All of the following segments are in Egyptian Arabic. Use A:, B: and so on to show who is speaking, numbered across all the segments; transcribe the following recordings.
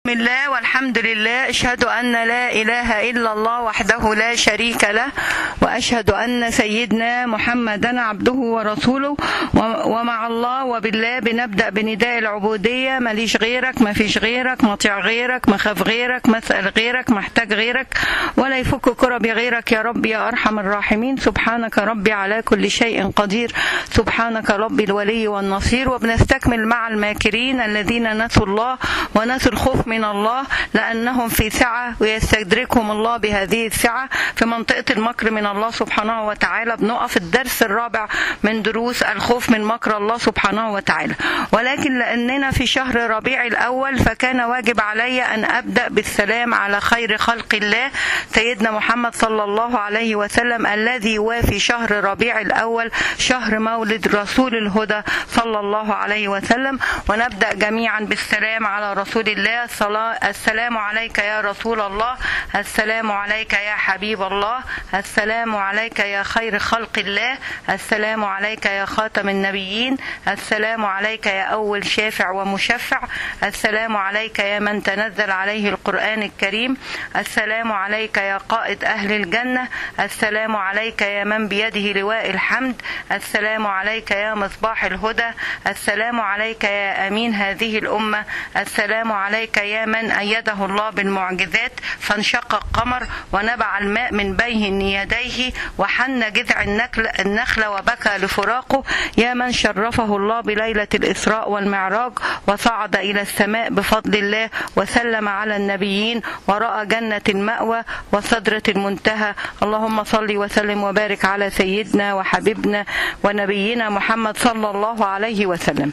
A: بسم الله والحمد لله اشهد ان لا اله الا الله وحده لا شريك له واشهد ان سيدنا محمدا عبده ورسوله ومع الله وبالله بنبدا بنداء العبوديه ماليش غيرك ما فيش غيرك مطيع غيرك مخاف غيرك مسال غيرك محتاج غيرك ولا يفك كربي غيرك يا رب يا ارحم الراحمين سبحانك ربي على كل شيء قدير سبحانك ربي الولي والنصير وبنستكمل مع الماكرين الذين نسوا الله ونسوا الخوف من الله لأنهم في سعة ويستدركهم الله بهذه السعة في منطقة المكر من الله سبحانه وتعالى بنقف الدرس الرابع من دروس الخوف من مكر الله سبحانه وتعالى ولكن لأننا في شهر ربيع الأول فكان واجب علي أن أبدأ بالسلام على خير خلق الله سيدنا محمد صلى الله عليه وسلم الذي يوافي شهر ربيع الأول شهر مولد رسول الهدى صلى الله عليه وسلم ونبدأ جميعا بالسلام على رسول الله الصلاة السلام عليك يا رسول الله السلام عليك يا حبيب الله السلام عليك يا خير خلق الله السلام عليك يا خاتم النبيين السلام عليك يا أول شافع ومشفع السلام عليك يا من تنزل عليه القرآن الكريم السلام عليك يا قائد أهل الجنة السلام عليك يا من بيده لواء الحمد السلام عليك يا مصباح الهدى السلام عليك يا أمين هذه الأمة السلام عليك يا من أيده الله بالمعجزات فانشق القمر ونبع الماء من بين يديه وحن جذع النخل, النخل وبكى لفراقه يا من شرفه الله بليلة الإسراء والمعراج وصعد إلى السماء بفضل الله وسلم على النبيين ورأى جنة المأوى وصدرة المنتهى اللهم صل وسلم وبارك على سيدنا وحبيبنا ونبينا محمد صلى الله عليه وسلم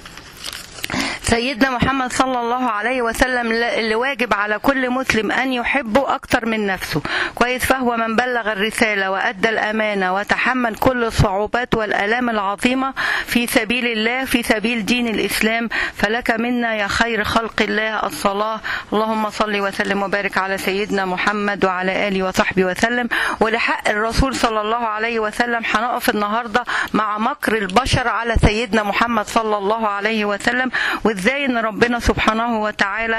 A: سيدنا محمد صلى الله عليه وسلم اللي واجب على كل مسلم أن يحبه أكتر من نفسه كويس فهو من بلغ الرسالة وأدى الأمانة وتحمل كل الصعوبات والآلام العظيمة في سبيل الله في سبيل دين الإسلام فلك منا يا خير خلق الله الصلاة اللهم صل وسلم وبارك على سيدنا محمد وعلى آله وصحبه وسلم ولحق الرسول صلى الله عليه وسلم هنقف النهاردة مع مكر البشر على سيدنا محمد صلى الله عليه وسلم وازاي ان ربنا سبحانه وتعالى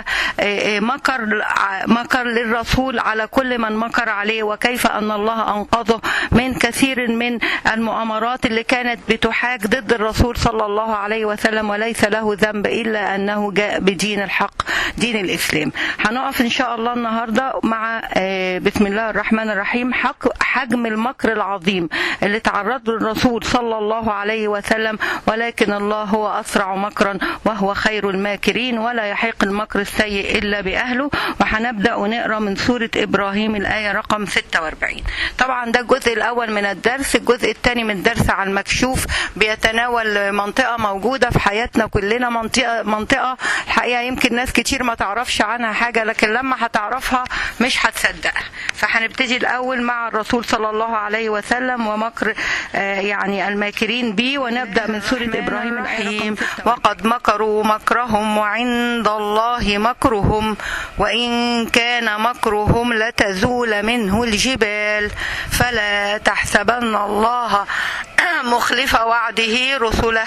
A: مكر مكر للرسول على كل من مكر عليه وكيف ان الله انقذه من كثير من المؤامرات اللي كانت بتحاج ضد الرسول صلى الله عليه وسلم وليس له ذنب الا انه جاء بدين الحق دين الاسلام هنقف ان شاء الله النهارده مع بسم الله الرحمن الرحيم حجم المكر العظيم اللي تعرض له الرسول صلى الله عليه وسلم ولكن الله هو اسرع مكرا وهو خير الماكرين ولا يحيق المكر السيء إلا بأهله وهنبدأ ونقرأ من سورة إبراهيم الآية رقم 46 طبعا ده الجزء الأول من الدرس الجزء الثاني من الدرس عن المكشوف بيتناول منطقة موجودة في حياتنا كلنا منطقة منطقة الحقيقة يمكن ناس كتير ما تعرفش عنها حاجة لكن لما هتعرفها مش هتصدقها فهنبتدي الأول مع الرسول صلى الله عليه وسلم ومكر يعني الماكرين به ونبدأ من سورة إبراهيم الرحيم وقد مكروا مكرهم وعند الله مكرهم وإن كان مكرهم لتزول منه الجبال فلا تحسبن الله مخلف وعده رسله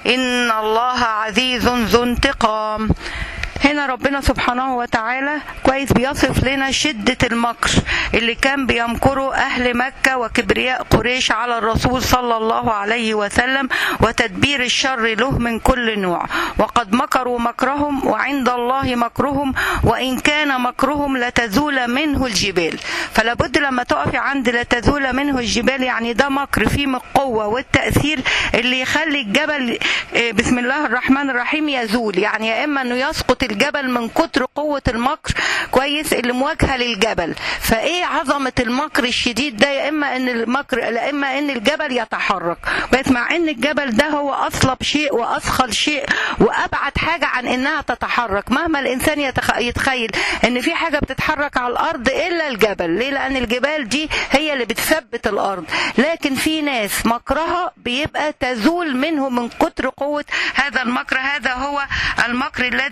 A: إن الله عزيز ذو انتقام هنا ربنا سبحانه وتعالى كويس بيصف لنا شدة المكر اللي كان بيمكره أهل مكة وكبرياء قريش على الرسول صلى الله عليه وسلم وتدبير الشر له من كل نوع وقد مكروا مكرهم وعند الله مكرهم وإن كان مكرهم لتزول منه الجبال فلا بد لما تقفي عند لتزول منه الجبال يعني ده مكر فيه من القوة والتأثير اللي يخلي الجبل بسم الله الرحمن الرحيم يزول يعني يا إما أنه يسقط الجبل من كتر قوة المكر كويس اللي مواجهة للجبل فايه عظمة المكر الشديد ده يا اما ان المكر لا اما ان الجبل يتحرك بس مع ان الجبل ده هو اصلب شيء واثقل شيء وابعد حاجة عن انها تتحرك مهما الانسان يتخ... يتخيل ان في حاجة بتتحرك على الارض الا الجبل ليه لان الجبال دي هي اللي بتثبت الارض لكن في ناس مكرها بيبقى تزول منه من كتر قوة هذا المكر هذا هو المكر الذي كان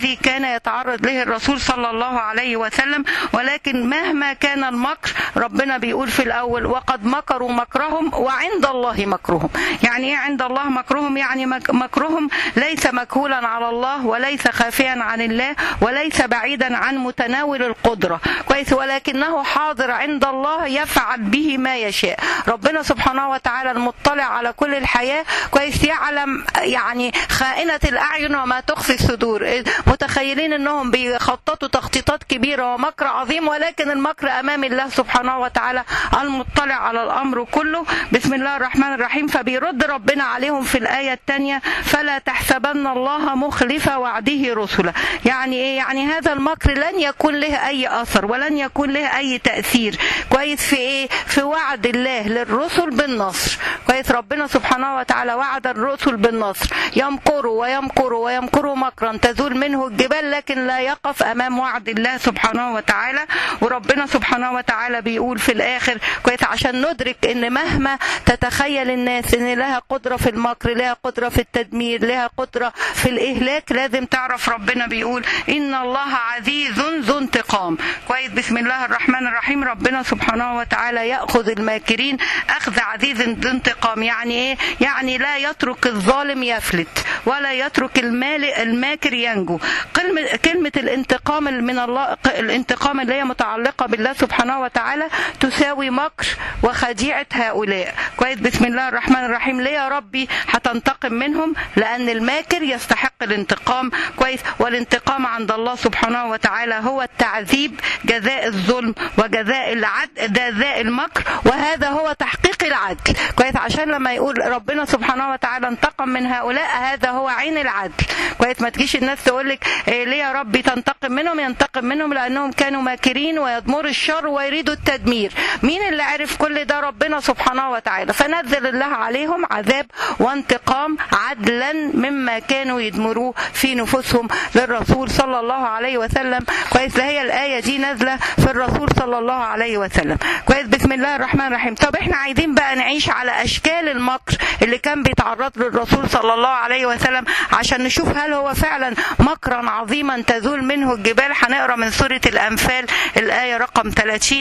A: يتعرض له الرسول صلى الله عليه وسلم ولكن مهما كان المكر ربنا بيقول في الأول وقد مكروا مكرهم وعند الله مكرهم يعني ايه عند الله مكرهم يعني مك- مكرهم ليس مكهولا على الله وليس خافيا عن الله وليس بعيدا عن متناول القدرة كويس ولكنه حاضر عند الله يفعل به ما يشاء ربنا سبحانه وتعالى المطلع على كل الحياة كويس يعلم يعني خائنة الأعين وما تخفي الصدور متخيلين أنهم بيخططوا تخطيطات كبيرة ومكر عظيم ولكن المكر أمام الله سبحانه وتعالى المطلع على الأمر كله بسم الله الرحمن الرحيم فبيرد ربنا عليهم في الآية الثانية فلا تحسبن الله مخلف وعده رسله يعني إيه يعني هذا المكر لن يكون له أي أثر ولن يكون له أي تأثير كويس في إيه في وعد الله للرسل بالنصر كويس ربنا سبحانه وتعالى وعد الرسل بالنصر يمكروا ويمكروا ويمكروا مكرا تزول منه الجبال لكن لا يقف أمام وعد الله سبحانه وتعالى وربنا سبحانه وتعالى بيقول في الآخر كويس عشان ندرك إن مهما تتخيل الناس إن لها قدرة في المكر لها قدرة في التدمير لها قدرة في الإهلاك لازم تعرف ربنا بيقول إن الله عزيز ذو انتقام كويس بسم الله الرحمن الرحيم ربنا سبحانه وتعالى يأخذ الماكرين أخذ عزيز ذو انتقام يعني إيه يعني لا يترك الظالم يفلت ولا يترك المال الماكر ينجو كلمة, كلمة الانتقام من الله الانتقام اللي هي متعلقة بالله سبحانه وتعالى تساوي مكر وخديعة هؤلاء كويس بسم الله الرحمن الرحيم ليه يا ربي هتنتقم منهم لأن الماكر يستحق الانتقام كويس والانتقام عند الله سبحانه وتعالى هو التعذيب جزاء الظلم وجزاء العدل جزاء المكر وهذا هو تحقيق العدل كويس عشان لما يقول ربنا سبحانه وتعالى انتقم من هؤلاء هذا هو عين العدل كويس ما تجيش الناس تقول لك إيه ليه يا ربي تنتقم منهم ينتقم منهم لانهم كانوا ماكرين ويضمر الشر ويريدوا التدمير مين اللي عرف كل ده ربنا سبحانه وتعالى فنزل الله عليهم عذاب وانتقام عدلا مما كانوا يدمروه في نفوسهم للرسول صلى الله عليه وسلم كويس لا هي الايه دي نازله في الرسول صلى الله عليه وسلم كويس بسم الله الرحمن الرحيم طب احنا عايزين بقى نعيش على اشكال المكر اللي كان بيتعرض للرسول صلى الله عليه وسلم عشان نشوف هل هو فعلا مكرا عظيما تزول منه الجبال هنقرا من سوره الانفال الايه رقم 30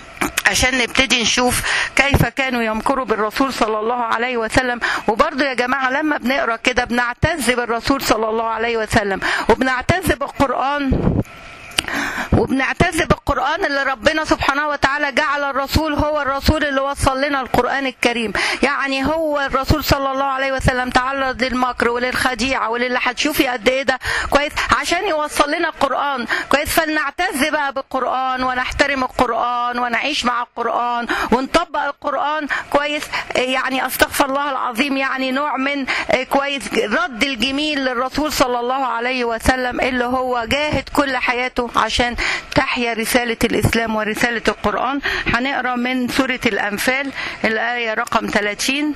A: عشان نبتدي نشوف كيف كانوا يمكروا بالرسول صلى الله عليه وسلم وبرضه يا جماعة لما بنقرا كده بنعتز بالرسول صلى الله عليه وسلم وبنعتز بالقرآن وبنعتز بالقرآن اللي ربنا سبحانه وتعالى جعل الرسول هو الرسول اللي وصل لنا القرآن الكريم يعني هو الرسول صلى الله عليه وسلم تعرض للمكر وللخديعة وللي هتشوفي قد ايه ده كويس عشان يوصل لنا القرآن كويس فلنعتز بقى بالقرآن ونحترم القرآن ونعيش مع القرآن ونطبق القرآن كويس يعني استغفر الله العظيم يعني نوع من كويس رد الجميل للرسول صلى الله عليه وسلم اللي هو جاهد كل حياته عشان تحيا رسالة الإسلام ورسالة القرآن هنقرا من سورة الأنفال الآية رقم 30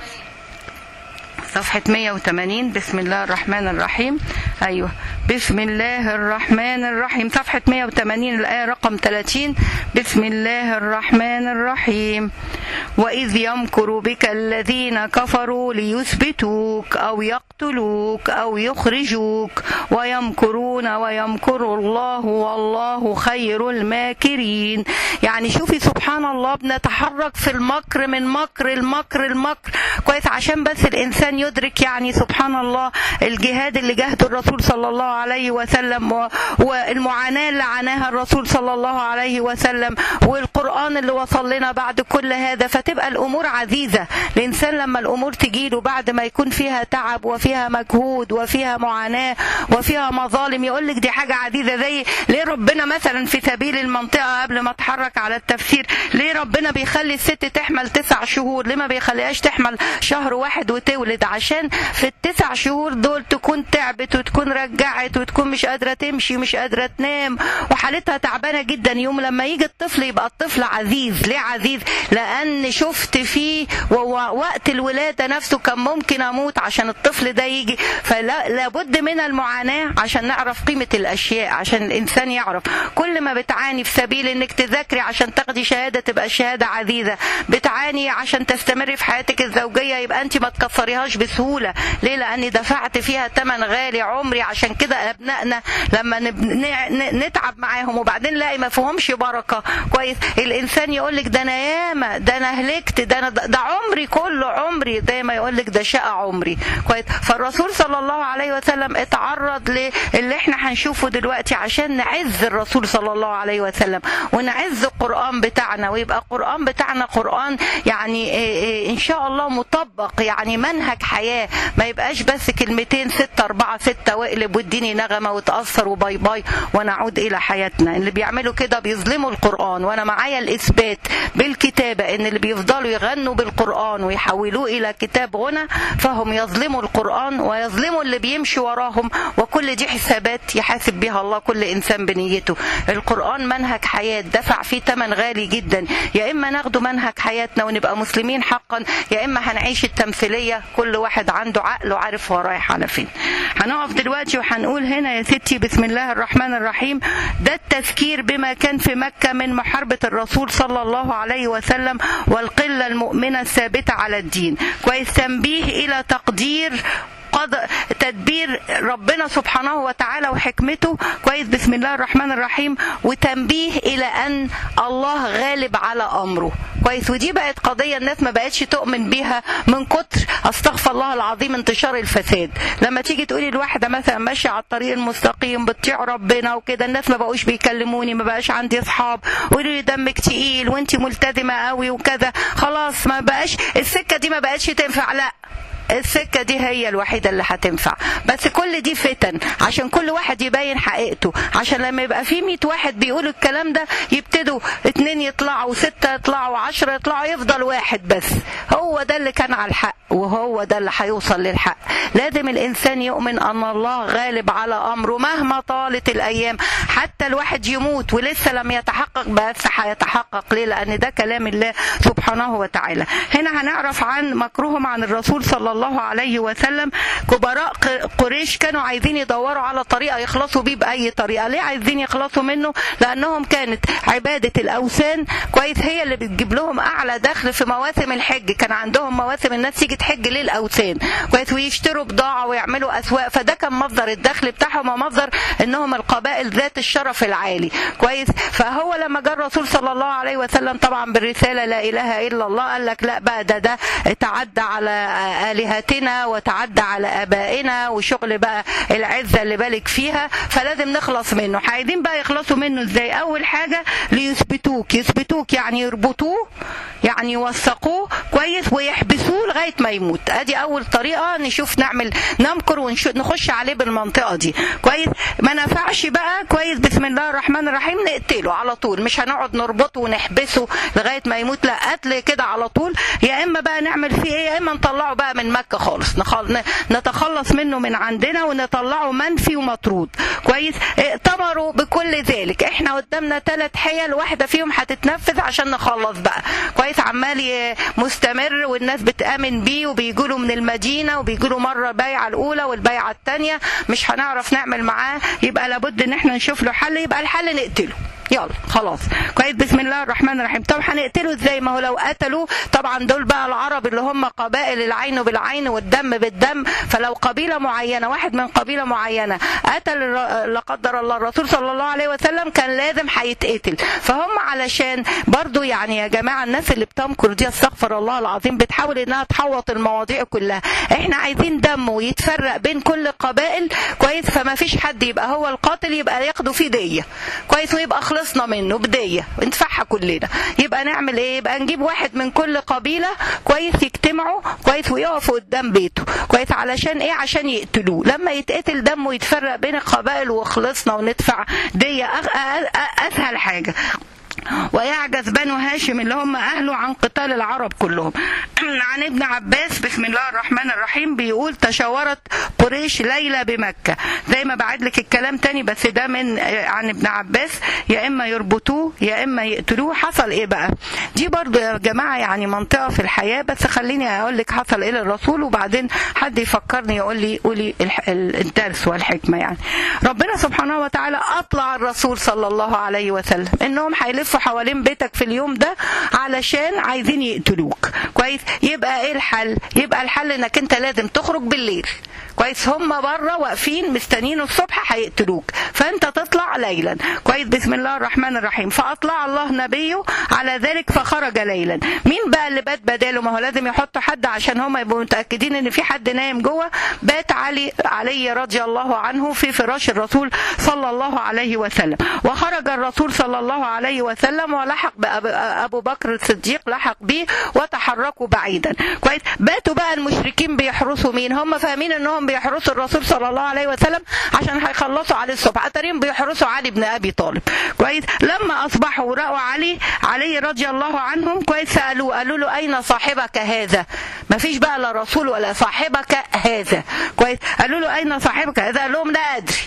A: صفحة 180 بسم الله الرحمن الرحيم أيوه بسم الله الرحمن الرحيم صفحة 180 الآية رقم 30 بسم الله الرحمن الرحيم وإذ يمكر بك الذين كفروا ليثبتوك أو يقتلوك أو يخرجوك ويمكرون ويمكر الله والله خير الماكرين يعني شوفي سبحان الله بنتحرك في المكر من مكر المكر المكر كويس عشان بس الإنسان يدرك يعني سبحان الله الجهاد اللي جاهده الرسول صلى الله عليه وسلم والمعاناة اللي عاناها الرسول صلى الله عليه وسلم والقرآن اللي وصل لنا بعد كل هذا فتبقى الأمور عزيزة الإنسان لما الأمور تجيله بعد ما يكون فيها تعب وفيها مجهود وفيها معاناة وفيها مظالم يقول لك دي حاجة عزيزة زي ليه ربنا مثلا في سبيل المنطقة قبل ما اتحرك على التفسير ليه ربنا بيخلي الست تحمل تسع شهور ليه ما بيخليهاش تحمل شهر واحد وتولد عشان في التسع شهور دول تكون تعبت وتكون رجعت وتكون مش قادرة تمشي مش قادرة تنام وحالتها تعبانة جدا يوم لما يجي الطفل يبقى الطفل عزيز ليه عزيز لأن شفت فيه ووقت الولادة نفسه كان ممكن أموت عشان الطفل ده يجي فلا لابد من المعاناة عشان نعرف قيمة الأشياء عشان الإنسان يعرف كل ما بتعاني في سبيل إنك تذاكري عشان تاخدي شهادة تبقى الشهادة عزيزة بتعاني عشان تستمري في حياتك الزوجية يبقى أنت ما تكسريهاش مش بسهوله ليه لاني دفعت فيها ثمن غالي عمري عشان كده ابنائنا لما نب... ن... نتعب معاهم وبعدين نلاقي ما فيهمش بركه كويس الانسان يقول لك ده انا ياما ده انا هلكت ده انا ده عمري كله عمري زي ما يقول لك ده شقى عمري كويس فالرسول صلى الله عليه وسلم اتعرض للي احنا هنشوفه دلوقتي عشان نعز الرسول صلى الله عليه وسلم ونعز القران بتاعنا ويبقى القران بتاعنا قران يعني ان شاء الله مطبق يعني منهج حياه ما يبقاش بس كلمتين ستة أربعة ستة واقلب واديني نغمة وتأثر وباي باي ونعود إلى حياتنا اللي بيعملوا كده بيظلموا القرآن وأنا معايا الإثبات بالكتابة إن اللي بيفضلوا يغنوا بالقرآن ويحولوه إلى كتاب غنى فهم يظلموا القرآن ويظلموا اللي بيمشي وراهم وكل دي حسابات يحاسب بها الله كل إنسان بنيته القرآن منهج حياة دفع فيه ثمن غالي جدا يا إما ناخده منهج حياتنا ونبقى مسلمين حقا يا إما هنعيش التمثيلية كل واحد عنده عقل وعارف هو رايح على فين هنقف دلوقتي وهنقول هنا يا ستي بسم الله الرحمن الرحيم ده التذكير بما كان في مكة من محاربة الرسول صلى الله عليه وسلم والقلة المؤمنة الثابتة على الدين كويس تنبيه إلى تقدير قضى تدبير ربنا سبحانه وتعالى وحكمته كويس بسم الله الرحمن الرحيم وتنبيه الى ان الله غالب على امره كويس ودي بقت قضيه الناس ما بقتش تؤمن بيها من كتر استغفر الله العظيم انتشار الفساد لما تيجي تقولي الواحده مثلا ماشيه على الطريق المستقيم بتطيع ربنا وكده الناس ما بقوش بيكلموني ما بقاش عندي اصحاب ويقولوا لي دمك تقيل وانت ملتزمه قوي وكذا خلاص ما بقاش السكه دي ما بقتش تنفع لا السكة دي هي الوحيدة اللي هتنفع بس كل دي فتن عشان كل واحد يبين حقيقته عشان لما يبقى في 100 واحد بيقولوا الكلام ده يبتدوا اتنين يطلعوا ستة يطلعوا عشرة يطلعوا يفضل واحد بس هو ده اللي كان على الحق وهو ده اللي هيوصل للحق لازم الإنسان يؤمن أن الله غالب على أمره مهما طالت الأيام حتى الواحد يموت ولسه لم يتحقق بس هيتحقق ليه لأن ده كلام الله سبحانه وتعالى هنا هنعرف عن مكروهم عن الرسول صلى الله عليه وسلم كبراء قريش كانوا عايزين يدوروا على طريقة يخلصوا بيه بأي طريقة ليه عايزين يخلصوا منه لأنهم كانت عبادة الأوثان كويس هي اللي بتجيب لهم أعلى دخل في مواسم الحج كان عندهم مواسم الناس تيجي تحج للأوثان كويس ويشتروا بضاعة ويعملوا أسواق فده كان مصدر الدخل بتاعهم ومصدر إنهم القبائل ذات الشرف العالي كويس فهو لما جاء الرسول صلى الله عليه وسلم طبعا بالرسالة لا إله إلا الله قال لك لا بقى ده ده تعدى على آلهتنا وتعدى على آبائنا وشغل بقى العزة اللي بالك فيها فلازم نخلص منه عايزين بقى يخلصوا منه ازاي أول حاجة ليثبتوك يثبتوك يعني يربطوه يعني يوثقوه كويس ويحبسوه لغاية ما يموت ادي أول طريقة نشوف نعمل نمكر ونخش عليه بالمنطقة دي كويس ما نفعش بقى كويس بسم الله الرحمن الرحيم نقتله على طول مش هنقعد نربطه ونحبسه لغاية ما يموت لا قتل كده على طول يا إما بقى نعمل فيه ايه يا إما نطلعه بقى من مكة خالص نتخلص منه من عندنا ونطلعه منفي ومطرود كويس ائتمروا بكل ذلك احنا قدامنا ثلاث حيل واحدة فيهم هتتنفذ عشان نخلص بقى كويس عمال مستمر والناس بتآمن بيه وبيجوا من المدينة وبيجوا مرة البيعة الأولى والبيعة الثانية مش هنعرف نعمل معاه يبقى لابد ان احنا نشوف له حل يبقى الحل نقتله يلا خلاص كويس بسم الله الرحمن الرحيم طب هنقتله ازاي ما هو لو قتلوا طبعا دول بقى العرب اللي هم قبائل العين بالعين والدم بالدم فلو قبيله معينه واحد من قبيله معينه قتل لا قدر الله الرسول صلى الله عليه وسلم كان لازم هيتقتل فهم علشان برضو يعني يا جماعه الناس اللي بتمكر دي استغفر الله العظيم بتحاول انها تحوط المواضيع كلها احنا عايزين دمه يتفرق بين كل قبائل كويس فما فيش حد يبقى هو القاتل يبقى ياخدوا فيه ديه كويس ويبقى خلصنا منه بدية ندفعها كلنا يبقى نعمل ايه يبقى نجيب واحد من كل قبيلة كويس يجتمعوا كويس ويقفوا قدام بيته كويس علشان ايه عشان يقتلوه لما يتقتل دمه يتفرق بين القبائل وخلصنا وندفع دية اسهل حاجة ويعجز بنو هاشم اللي هم أهله عن قتال العرب كلهم عن ابن عباس بسم الله الرحمن الرحيم بيقول تشاورت قريش ليلة بمكة زي ما بعد لك الكلام تاني بس ده من عن ابن عباس يا إما يربطوه يا إما يقتلوه حصل إيه بقى دي برضو يا جماعة يعني منطقة في الحياة بس خليني أقول لك حصل إيه للرسول وبعدين حد يفكرني يقول لي قولي الدرس والحكمة يعني ربنا سبحانه وتعالى أطلع الرسول صلى الله عليه وسلم إنهم هيلفوا حوالين بيتك في اليوم ده علشان عايزين يقتلوك كويس كويس يبقى ايه الحل يبقى الحل انك انت لازم تخرج بالليل كويس هم بره واقفين مستنيين الصبح هيقتلوك فانت تطلع ليلا كويس بسم الله الرحمن الرحيم فاطلع الله نبيه على ذلك فخرج ليلا مين بقى اللي بات بداله ما هو لازم يحطوا حد عشان هم يبقوا متاكدين ان في حد نايم جوه بات علي علي رضي الله عنه في فراش الرسول صلى الله عليه وسلم وخرج الرسول صلى الله عليه وسلم ولحق بأبو بكر الصديق لحق به وتحركوا بعيدا كويس باتوا بقى المشركين بيحرسوا مين هم فاهمين انهم بيحرسوا الرسول صلى الله عليه وسلم عشان هيخلصوا عليه الصبح اتاريهم بيحرسوا علي بن ابي طالب كويس لما اصبحوا راوا علي علي رضي الله عنهم كويس سالوه قالوا له اين صاحبك هذا ما فيش بقى لا رسول ولا صاحبك هذا كويس قالوا له اين صاحبك هذا قال لهم لا ادري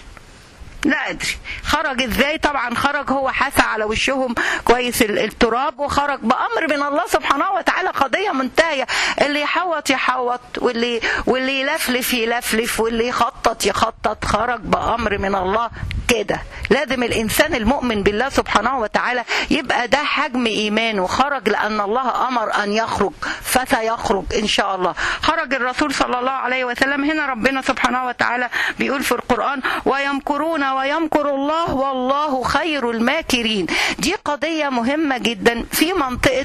A: لا ادري خرج ازاي طبعا خرج هو حسى على وشهم كويس التراب وخرج بامر من الله سبحانه وتعالى قضيه منتهيه اللي يحوط يحوط واللي واللي يلفلف يلفلف واللي يخطط يخطط خرج بامر من الله كده لازم الانسان المؤمن بالله سبحانه وتعالى يبقى ده حجم ايمانه خرج لان الله امر ان يخرج فسيخرج ان شاء الله خرج الرسول صلى الله عليه وسلم هنا ربنا سبحانه وتعالى بيقول في القران ويمكرون ويمكر الله والله خير الماكرين دي قضيه مهمه جدا في منطقه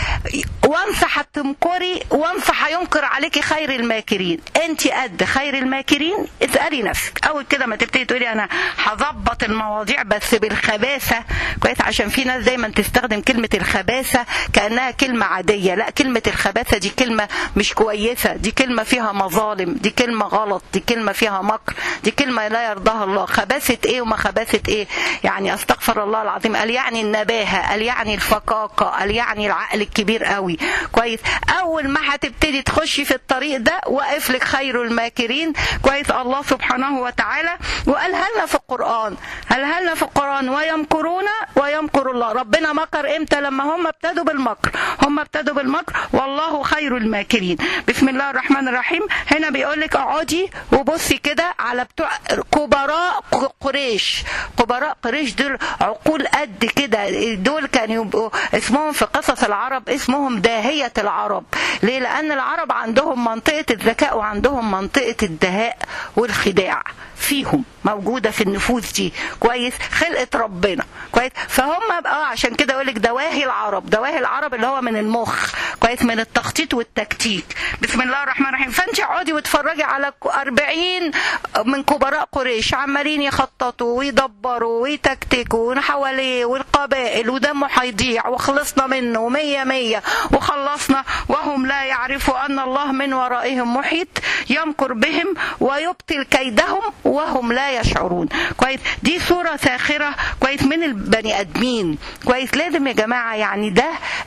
A: وانسى هتمكري وانسى هينكر عليكي خير الماكرين انت قد خير الماكرين اسالي نفسك اول كده ما تبتدي تقولي انا هظبط المواضيع بس بالخباثه كويس عشان في ناس دايما تستخدم كلمه الخباثه كانها كلمه عاديه لا كلمه الخباثه دي كلمه مش كويسه دي كلمه فيها مظالم دي كلمه غلط دي كلمه فيها مكر دي كلمه لا يرضاها الله خباثه ايه وما خباثه ايه يعني استغفر الله العظيم قال يعني النباهه قال يعني الفقاقه قال يعني العقل الكبير قوي كويس اول ما هتبتدي تخشي في الطريق ده واقف لك خير الماكرين كويس الله سبحانه وتعالى وقالها لنا في القران قالها لنا في القران ويمكرون ويمكر الله ربنا مكر امتى لما هم ابتدوا بالمكر هم ابتدوا بالمكر والله خير الماكرين بسم الله الرحمن الرحيم هنا بيقول لك اقعدي وبصي كده على بتوع كبراء قريش كبراء قريش دول عقول قد كده دول كانوا يبقوا اسمهم في قصص العرب اسمهم داهية العرب ليه لأن العرب عندهم منطقة الذكاء وعندهم منطقة الدهاء والخداع فيهم موجوده في النفوس دي كويس خلقه ربنا كويس فهم بقى عشان كده يقول لك دواهي العرب دواهي العرب اللي هو من المخ كويس من التخطيط والتكتيك بسم الله الرحمن الرحيم فانت اقعدي واتفرجي على 40 من كبراء قريش عمالين يخططوا ويدبروا ويتكتكوا حواليه والقبائل ودمه هيضيع وخلصنا منه مية مية وخلصنا وهم لا يعرفوا ان الله من ورائهم محيط يمكر بهم ويبطل كيدهم وهم لا يشعرون كويس دي صورة ساخرة كويس من البني آدمين كويس لازم يا جماعة يعني ده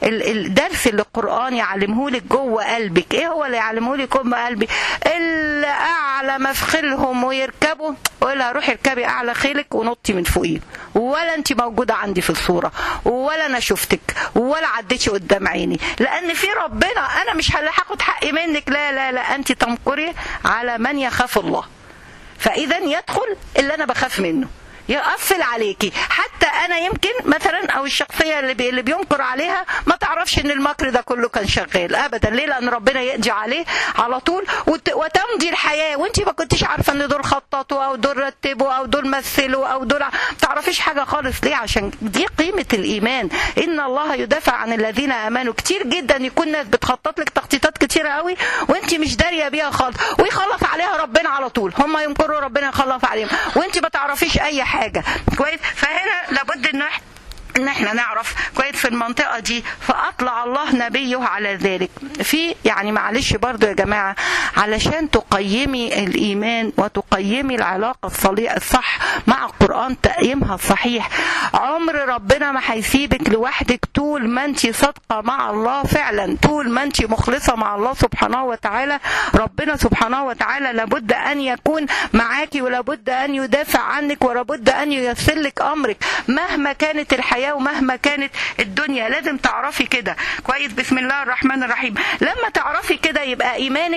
A: الدرس اللي القرآن يعلمه لك جوه قلبك ايه هو اللي يعلمه لك جوه قلبي اللي أعلى مفخلهم ويركبوا ولا روحي اركبي أعلى خيلك ونطي من فوقيه ولا انت موجودة عندي في الصورة ولا أنا شفتك ولا عديتي قدام عيني لأن في ربنا أنا مش هاخد حقي منك لا لا لا أنت تمكري على من يخاف الله فاذا يدخل اللي انا بخاف منه يقفل عليكي حتى انا يمكن مثلا او الشخصيه اللي, بي اللي بينكر عليها ما تعرفش ان المكر ده كله كان شغال ابدا ليه لان ربنا يقضي عليه على طول وت... وتمضي الحياه وانت ما كنتش عارفه ان دول خططوا او دول رتبوا او دول مثلوا او دول ما تعرفيش حاجه خالص ليه عشان دي قيمه الايمان ان الله يدافع عن الذين امنوا كتير جدا يكون ناس بتخطط لك تخطيطات كتيره قوي وانت مش داريه بيها خالص ويخلص عليها ربنا على طول هم ينكروا ربنا يخلص عليهم وانت ما تعرفيش اي حاجه حاجه كويس فهنا لابد ان ان احنا نعرف كويس في المنطقه دي فاطلع الله نبيه على ذلك في يعني معلش برضو يا جماعه علشان تقيمي الايمان وتقيمي العلاقه الصح مع القران تقييمها الصحيح عمر ربنا ما هيسيبك لوحدك طول ما انت صادقه مع الله فعلا طول ما انت مخلصه مع الله سبحانه وتعالى ربنا سبحانه وتعالى لابد ان يكون معاكي ولابد ان يدافع عنك ولابد ان ييسر لك امرك مهما كانت الحياه الحياة ومهما كانت الدنيا لازم تعرفي كده كويس بسم الله الرحمن الرحيم لما تعرفي كده يبقى إيمانك عزيز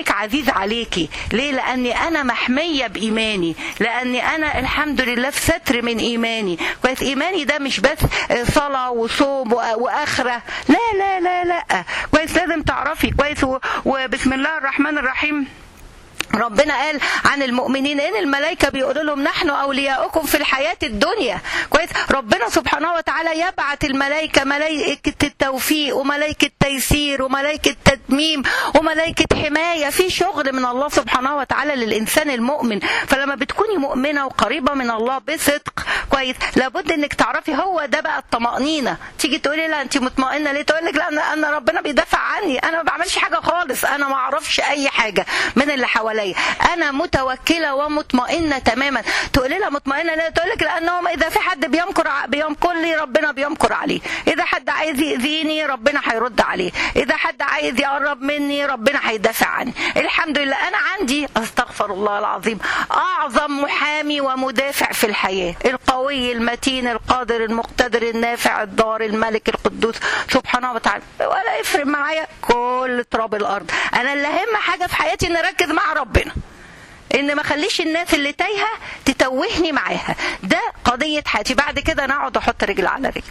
A: عزيز عليكي ليه لاني انا محميه بايماني لاني انا الحمد لله في ستر من ايماني كويس ايماني ده مش بس صلاه وصوم واخره لا لا لا لا كويس لازم تعرفي كويس وبسم الله الرحمن الرحيم ربنا قال عن المؤمنين ان الملائكه بيقولوا لهم نحن اولياؤكم في الحياه الدنيا كويس ربنا سبحانه وتعالى يبعث الملائكه ملائكه التوفيق وملائكه تيسير وملائكه تتميم وملائكه حمايه في شغل من الله سبحانه وتعالى للانسان المؤمن فلما بتكوني مؤمنه وقريبه من الله بصدق كويس لابد انك تعرفي هو ده بقى الطمانينه تيجي تقولي لا انت مطمئنه ليه تقول لك لا انا انا ربنا بيدافع عني انا ما بعملش حاجه خالص انا ما اعرفش اي حاجه من اللي حواليا عليا انا متوكله ومطمئنه تماما تقولي لها مطمئنه ليه تقول لك لانهم اذا في حد بيمكر بيمكر لي ربنا بيمكر عليه اذا حد عايز ياذيني ربنا هيرد عليه اذا حد عايز يقرب مني ربنا هيدافع عني الحمد لله انا عندي استغفر الله العظيم اعظم محامي ومدافع في الحياه القوي المتين القادر المقتدر النافع الضار الملك القدوس سبحانه وتعالى ولا يفرق معايا كل تراب الارض انا اللي اهم حاجه في حياتي ان اركز مع ربنا ربنا ان ما خليش الناس اللي تايهه تتوهني معاها ده قضيه حياتي بعد كده انا اقعد احط رجل على رجل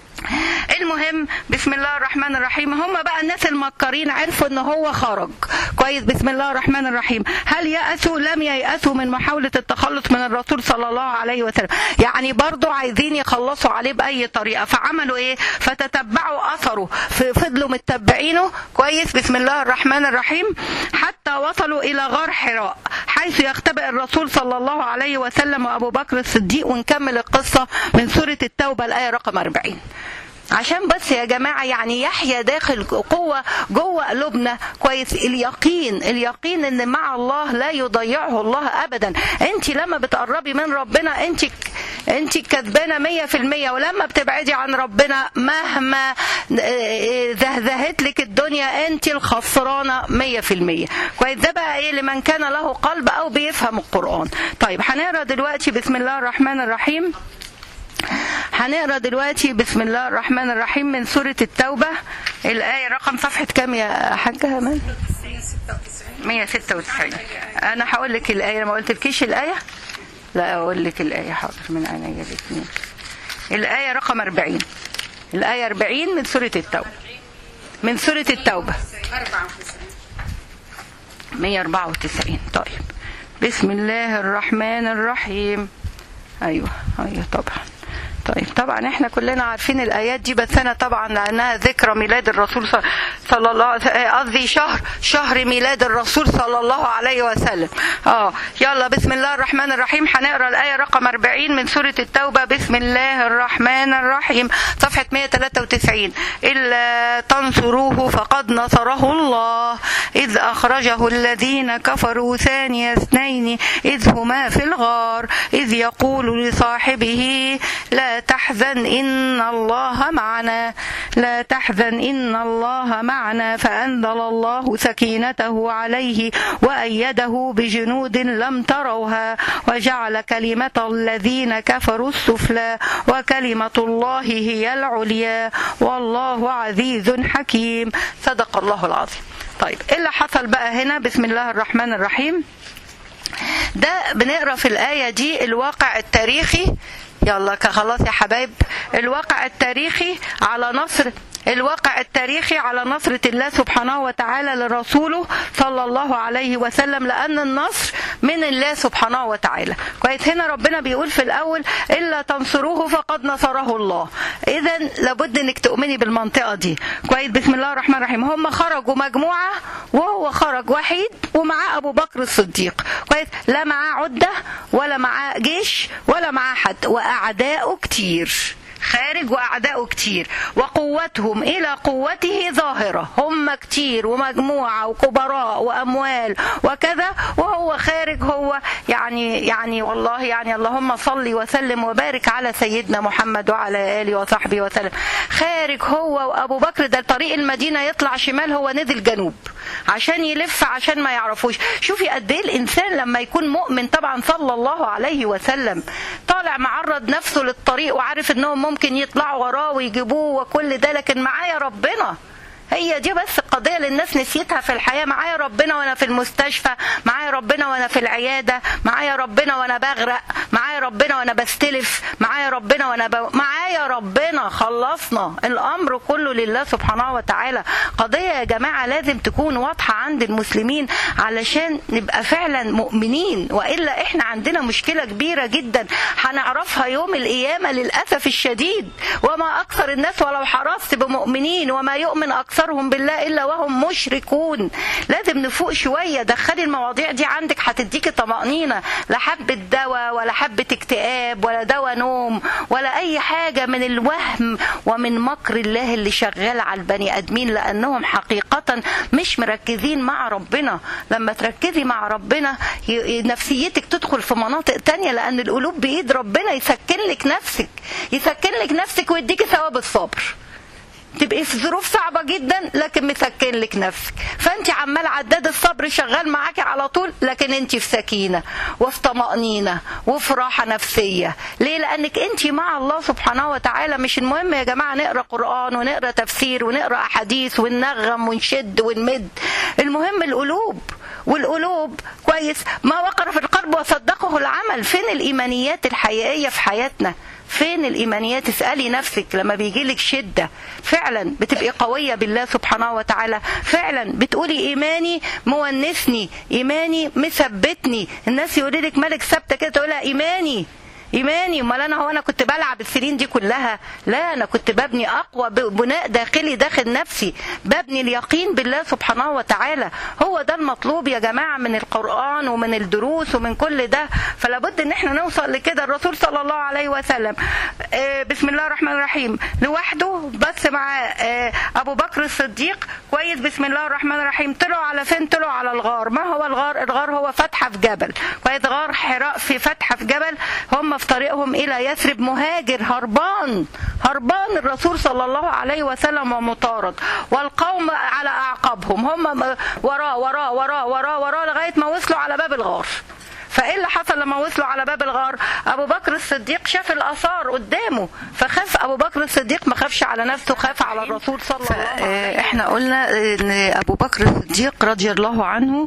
A: المهم بسم الله الرحمن الرحيم هم بقى الناس المكرين عرفوا ان هو خرج كويس بسم الله الرحمن الرحيم هل يأسوا لم ييأسوا من محاولة التخلص من الرسول صلى الله عليه وسلم يعني برضو عايزين يخلصوا عليه بأي طريقة فعملوا ايه فتتبعوا أثره فضلوا متبعينه كويس بسم الله الرحمن الرحيم حتى وصلوا إلى غار حراء حيث يختبئ الرسول صلى الله عليه وسلم وأبو بكر الصديق ونكمل القصة من سورة التوبة الآية رقم 40 عشان بس يا جماعة يعني يحيى داخل قوة جوه قلوبنا كويس اليقين اليقين ان مع الله لا يضيعه الله ابدا انت لما بتقربي من ربنا انت انت كسبانة مية في المية ولما بتبعدي عن ربنا مهما زهزهت لك الدنيا انت الخسرانة مية في المية كويس ده بقى ايه لمن كان له قلب او بيفهم القرآن طيب هنقرا دلوقتي بسم الله الرحمن الرحيم هنقرا دلوقتي بسم الله الرحمن الرحيم من سورة التوبة الآية رقم صفحة كام يا حاجة همان؟ 196 أنا هقول لك الآية ما قلتلكيش الآية؟ لا أقول لك الآية حاضر من عينيا الاثنين الآية رقم 40 الآية 40 من سورة التوبة من سورة التوبة 194 طيب بسم الله الرحمن الرحيم أيوه أيوه طبعا طيب طبعا احنا كلنا عارفين الايات دي بس انا طبعا لانها ذكرى ميلاد الرسول صلى الله قصدي شهر شهر ميلاد الرسول صلى الله عليه وسلم اه يلا بسم الله الرحمن الرحيم هنقرا الايه رقم 40 من سوره التوبه بسم الله الرحمن الرحيم صفحه 193 الا تنصروه فقد نصره الله اذ اخرجه الذين كفروا ثاني اثنين اذ هما في الغار اذ يقول لصاحبه لا تحزن إن الله معنا لا تحزن إن الله معنا فأنزل الله سكينته عليه وأيده بجنود لم تروها وجعل كلمة الذين كفروا السفلى وكلمة الله هي العليا والله عزيز حكيم صدق الله العظيم طيب ايه اللي حصل بقى هنا بسم الله الرحمن الرحيم ده بنقرا في الآية دي الواقع التاريخي يلا خلاص يا حبايب الواقع التاريخي على نصر الواقع التاريخي على نصرة الله سبحانه وتعالى لرسوله صلى الله عليه وسلم لأن النصر من الله سبحانه وتعالى كويس هنا ربنا بيقول في الأول إلا تنصروه فقد نصره الله إذا لابد إنك تؤمني بالمنطقة دي كويس بسم الله الرحمن الرحيم هم خرجوا مجموعة وهو خرج وحيد ومعاه أبو بكر الصديق كويس لا معاه عدة ولا معاه جيش ولا معاه حد وأعداؤه كتير خارج وأعداؤه كتير وقوتهم إلى قوته ظاهرة هم كتير ومجموعة وكبراء وأموال وكذا وهو خارج هو يعني يعني والله يعني اللهم صل وسلم وبارك على سيدنا محمد وعلى آله وصحبه وسلم خارج هو وأبو بكر ده طريق المدينة يطلع شمال هو نزل جنوب عشان يلف عشان ما يعرفوش شوفي قد ايه الانسان لما يكون مؤمن طبعا صلى الله عليه وسلم طالع معرض نفسه للطريق وعارف انهم ممكن يطلعوا وراه ويجيبوه وكل ده لكن معايا ربنا هي دي بس القضيه اللي الناس نسيتها في الحياه معايا ربنا وانا في المستشفى معايا ربنا وانا في العياده معايا ربنا وانا بغرق معايا ربنا وانا بستلف معايا ربنا وانا ب... معايا ربنا خلصنا الامر كله لله سبحانه وتعالى قضيه يا جماعه لازم تكون واضحه عند المسلمين علشان نبقى فعلا مؤمنين والا احنا عندنا مشكله كبيره جدا هنعرفها يوم القيامه للاسف الشديد وما اكثر الناس ولو حرصت بمؤمنين وما يؤمن اكثرهم بالله الا وهم مشركون لازم نفوق شويه دخلي المواضيع دي عندك هتديكي طمانينه لا حبه دواء ولا حبه اكتئاب ولا دواء نوم ولا اي حاجه من الوهم ومن مكر الله اللي شغال على البني ادمين لانهم حقيقه مش مركزين مع ربنا لما تركزي مع ربنا ي- نفسيتك تدخل في مناطق تانية لان القلوب بايد ربنا يسكن لك نفسك يسكن لك نفسك ويديكي ثواب الصبر تبقي في ظروف صعبة جدا لكن مسكن لك نفسك فانت عمال عداد الصبر شغال معاكي على طول لكن انت في سكينة وفي طمأنينة وفي راحة نفسية ليه لانك انت مع الله سبحانه وتعالى مش المهم يا جماعة نقرأ قرآن ونقرأ تفسير ونقرأ أحاديث وننغم ونشد ونمد المهم القلوب والقلوب كويس ما وقر في القلب وصدقه العمل فين الإيمانيات الحقيقية في حياتنا فين الإيمانيات اسألي نفسك لما بيجيلك شدة فعلا بتبقي قوية بالله سبحانه وتعالى فعلا بتقولي إيماني مونسني إيماني مثبتني الناس يقولي لك مالك ثابتة كده تقولها إيماني ايماني امال انا هو انا كنت بلعب السنين دي كلها لا انا كنت ببني اقوى بناء داخلي داخل نفسي ببني اليقين بالله سبحانه وتعالى هو ده المطلوب يا جماعه من القران ومن الدروس ومن كل ده فلا بد ان احنا نوصل لكده الرسول صلى الله عليه وسلم آه، بسم الله الرحمن الرحيم لوحده بس مع آه، ابو بكر الصديق كويس بسم الله الرحمن الرحيم طلعوا على فين طلعوا على الغار ما هو الغار الغار هو فتحه في جبل كويس غار حراء في فتحه في جبل هم في طريقهم الى يثرب مهاجر هربان هربان الرسول صلى الله عليه وسلم ومطارد والقوم على اعقابهم هم وراه وراه وراه وراه وراه لغايه ما وصلوا على باب الغار فايه اللي حصل لما وصلوا على باب الغار ابو بكر الصديق شاف الاثار قدامه فخاف ابو بكر الصديق ما خافش على نفسه خاف على الرسول صلى الله عليه وسلم احنا قلنا ان ابو بكر الصديق رضي الله عنه